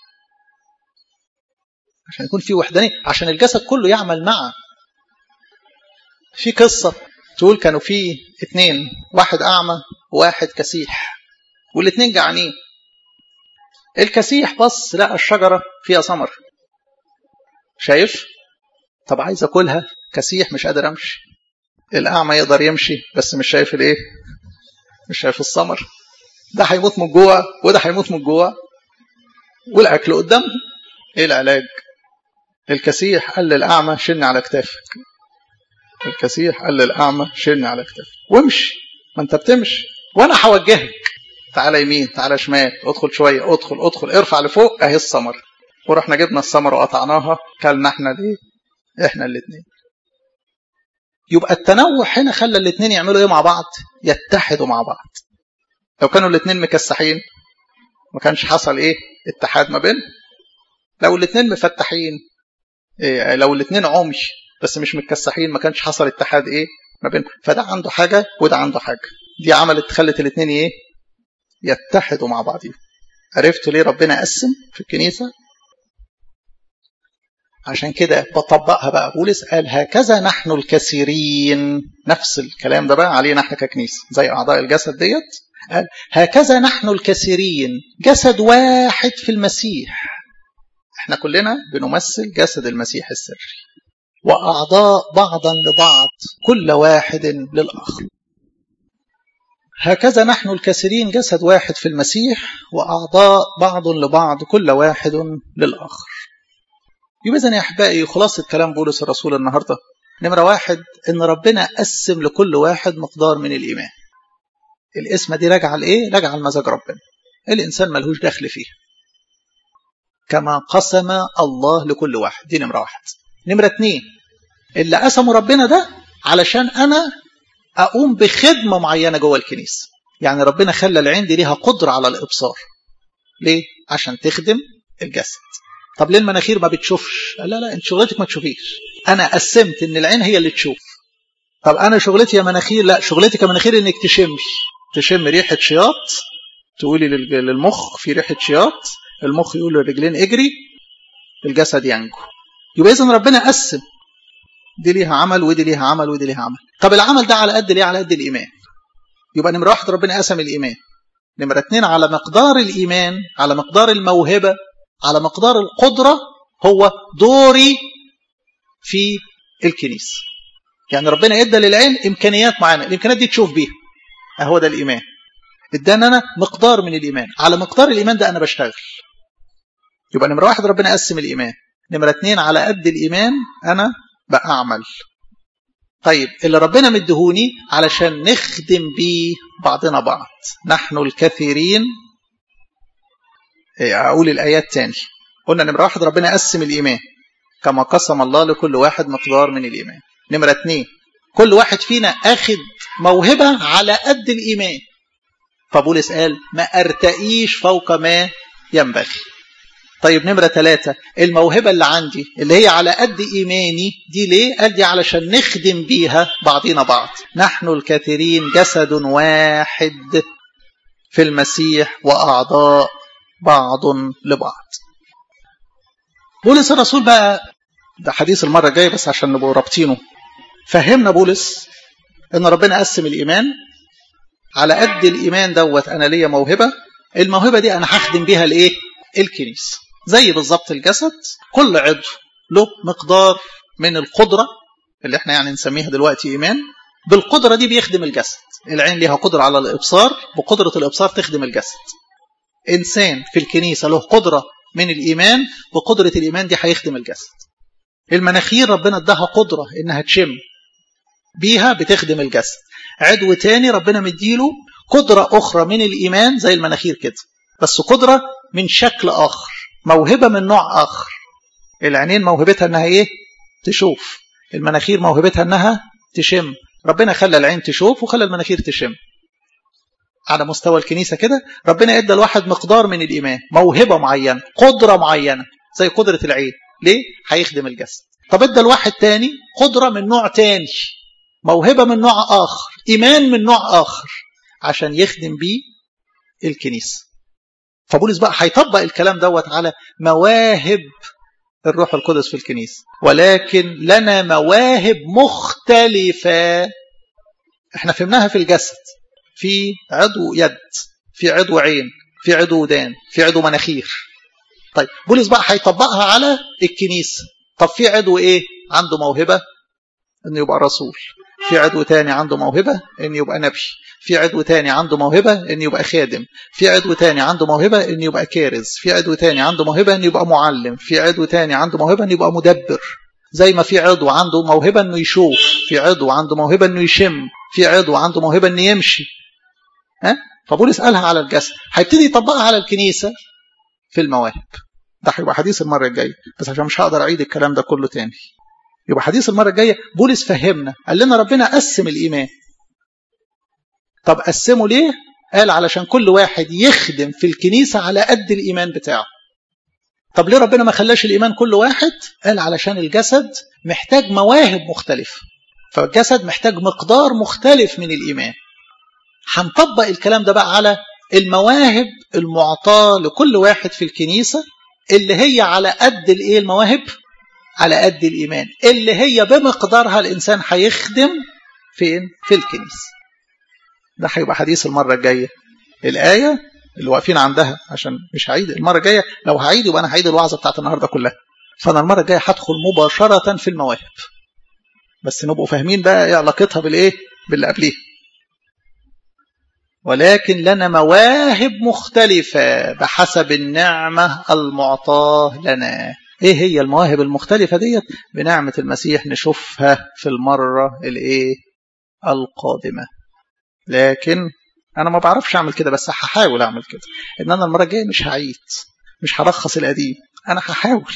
عشان يكون في وحدانية عشان الجسد كله يعمل معا في قصة تقول كانوا في اتنين واحد أعمى وواحد كسيح والاتنين جعانين الكسيح بص لقى الشجرة فيها ثمر شايف طب عايز أكلها كسيح مش قادر أمشي الأعمى يقدر يمشي بس مش شايف الإيه مش شايف الثمر ده هيموت من جوه وده هيموت من جوه والأكل قدامهم إيه العلاج الكسيح قال للأعمى شلني على كتافك الكسيح قال للأعمى شلني على كتافك وامشي ما انت بتمشي وانا هوجهك تعالى يمين تعالى شمال ادخل شوية ادخل ادخل ارفع لفوق اهي الثمر ورحنا جبنا الثمر وقطعناها كلنا احنا ليه احنا الاثنين يبقى التنوع هنا خلى الاثنين يعملوا ايه مع بعض يتحدوا مع بعض لو كانوا الاثنين مكسحين ما كانش حصل ايه اتحاد ما بينهم لو الاثنين مفتحين إيه لو الاثنين عمي بس مش متكسحين ما كانش حصل اتحاد ايه ما بينهم فده عنده حاجه وده عنده حاجه دي عملت خلت الاثنين ايه يتحدوا مع بعضهم عرفتوا ليه ربنا قسم في الكنيسه عشان كده بطبقها بقى بولس قال هكذا نحن الكثيرين نفس الكلام ده بقى علينا احنا ككنيسه زي اعضاء الجسد ديت قال هكذا نحن الكثيرين جسد واحد في المسيح احنا كلنا بنمثل جسد المسيح السري واعضاء بعضا لبعض كل واحد للاخر هكذا نحن الكثيرين جسد واحد في المسيح واعضاء بعض لبعض كل واحد للاخر يبقى إذن يا أحبائي خلاصة كلام بولس الرسول النهاردة نمرة واحد إن ربنا قسم لكل واحد مقدار من الإيمان الاسم دي راجعة لإيه؟ راجعة لمزاج ربنا الإنسان ملهوش دخل فيه كما قسم الله لكل واحد دي نمرة واحد نمرة اتنين اللي قسمه ربنا ده علشان أنا أقوم بخدمة معينة جوه الكنيسة يعني ربنا خلى العين دي ليها قدرة على الإبصار ليه؟ عشان تخدم الجسد طب ليه المناخير ما بتشوفش لا لا انت شغلتك ما تشوفيش انا قسمت ان العين هي اللي تشوف طب انا شغلتي يا مناخير لا شغلتك يا مناخير انك تشمش تشم ريحه شياط تقولي للمخ في ريحه شياط المخ يقول للرجلين اجري الجسد ينجو يبقى اذا ربنا قسم دي ليها عمل ودي ليها عمل ودي ليها عمل طب العمل ده على قد ليه على قد الايمان يبقى نمره واحد ربنا قسم الايمان نمره اتنين على مقدار الايمان على مقدار الموهبه على مقدار القدرة هو دوري في الكنيسة يعني ربنا ادى للعين امكانيات معينه الامكانيات دي تشوف بيها اهو ده الايمان ادانا انا مقدار من الايمان على مقدار الايمان ده انا بشتغل يبقى نمره واحد ربنا قسم الايمان نمره اتنين على قد الايمان انا بعمل طيب اللي ربنا مدهوني علشان نخدم بيه بعضنا بعض نحن الكثيرين اقول الايات تاني قلنا نمره واحد ربنا قسم الايمان كما قسم الله لكل واحد مقدار من الايمان نمره اتنين كل واحد فينا اخد موهبه على قد الايمان فبولس قال ما ارتقيش فوق ما ينبغي طيب نمرة ثلاثة الموهبة اللي عندي اللي هي على قد إيماني دي ليه؟ قال دي علشان نخدم بيها بعضنا بعض نحن الكثيرين جسد واحد في المسيح وأعضاء بعض لبعض بولس الرسول بقى ده حديث المرة الجاية بس عشان نبقوا رابطينه فهمنا بولس ان ربنا قسم الايمان على قد الايمان دوت انا ليا موهبة الموهبة دي انا هخدم بيها الايه الكنيسة زي بالظبط الجسد كل عضو له مقدار من القدرة اللي احنا يعني نسميها دلوقتي ايمان بالقدرة دي بيخدم الجسد العين ليها قدرة على الابصار بقدرة الابصار تخدم الجسد إنسان في الكنيسة له قدرة من الإيمان وقدرة الإيمان دي هيخدم الجسد المناخير ربنا اداها قدرة إنها تشم بيها بتخدم الجسد عدو تاني ربنا مديله قدرة أخرى من الإيمان زي المناخير كده بس قدرة من شكل آخر موهبة من نوع آخر العينين موهبتها إنها إيه تشوف المناخير موهبتها إنها تشم ربنا خلى العين تشوف وخلى المناخير تشم على مستوى الكنيسة كده ربنا ادى الواحد مقدار من الإيمان موهبة معينة قدرة معينة زي قدرة العين ليه؟ هيخدم الجسد طب ادى الواحد تاني قدرة من نوع تاني موهبة من نوع آخر إيمان من نوع آخر عشان يخدم بيه الكنيسة فبولس بقى هيطبق الكلام دوت على مواهب الروح القدس في الكنيسة ولكن لنا مواهب مختلفة احنا فهمناها في الجسد في عضو يد في عضو عين في عضو ودان في عضو مناخير طيب بولس بقى هيطبقها على الكنيسة طب في عضو ايه عنده موهبة انه يبقى رسول في عضو تاني عنده موهبة انه يبقى نبي في عضو تاني عنده موهبة انه يبقى خادم في عضو تاني عنده موهبة انه يبقى كارز في عضو تاني عنده موهبة انه يبقى معلم في عضو تاني عنده موهبة انه يبقى مدبر زي ما في عضو عنده موهبة انه يشوف في عضو عنده موهبة انه يشم في عضو عنده موهبة انه يمشي ها فبولس قالها على الجسد هيبتدي يطبقها على الكنيسة في المواهب ده هيبقى حديث المرة الجاية بس عشان مش هقدر أعيد الكلام ده كله تاني يبقى حديث المرة الجاية بولس فهمنا قال لنا ربنا قسم الإيمان طب قسمه ليه قال علشان كل واحد يخدم في الكنيسة على قد الإيمان بتاعه طب ليه ربنا ما خلاش الإيمان كل واحد قال علشان الجسد محتاج مواهب مختلفة فالجسد محتاج مقدار مختلف من الإيمان هنطبق الكلام ده بقى على المواهب المعطاة لكل واحد في الكنيسة اللي هي على قد الايه المواهب على قد الإيمان اللي هي بمقدارها الإنسان هيخدم فين في الكنيسة ده هيبقى حديث المرة الجاية الآية اللي واقفين عندها عشان مش هعيد المرة الجاية لو هعيد يبقى أنا هعيد الوعظة بتاعت النهاردة كلها فأنا المرة الجاية هدخل مباشرة في المواهب بس نبقوا فاهمين بقى ايه علاقتها بالايه باللي قبليه ولكن لنا مواهب مختلفة بحسب النعمة المعطاة لنا ايه هي المواهب المختلفة ديت بنعمة المسيح نشوفها في المرة الايه القادمة لكن انا ما بعرفش اعمل كده بس هحاول اعمل كده ان انا المرة الجاية مش هعيد مش هرخص القديم انا هحاول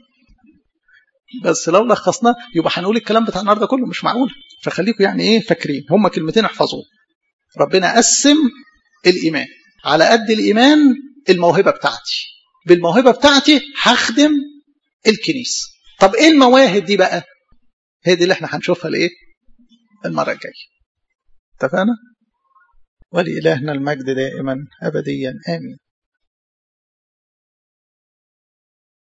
بس لو لخصناه يبقى هنقول الكلام بتاع النهارده كله مش معقول فخليكم يعني ايه فاكرين هما كلمتين احفظوهم ربنا قسم الايمان على قد الايمان الموهبه بتاعتي بالموهبه بتاعتي هخدم الكنيسه طب ايه المواهب دي بقى هي دي اللي احنا هنشوفها لايه المره الجايه اتفقنا ولإلهنا المجد دائما ابديا امين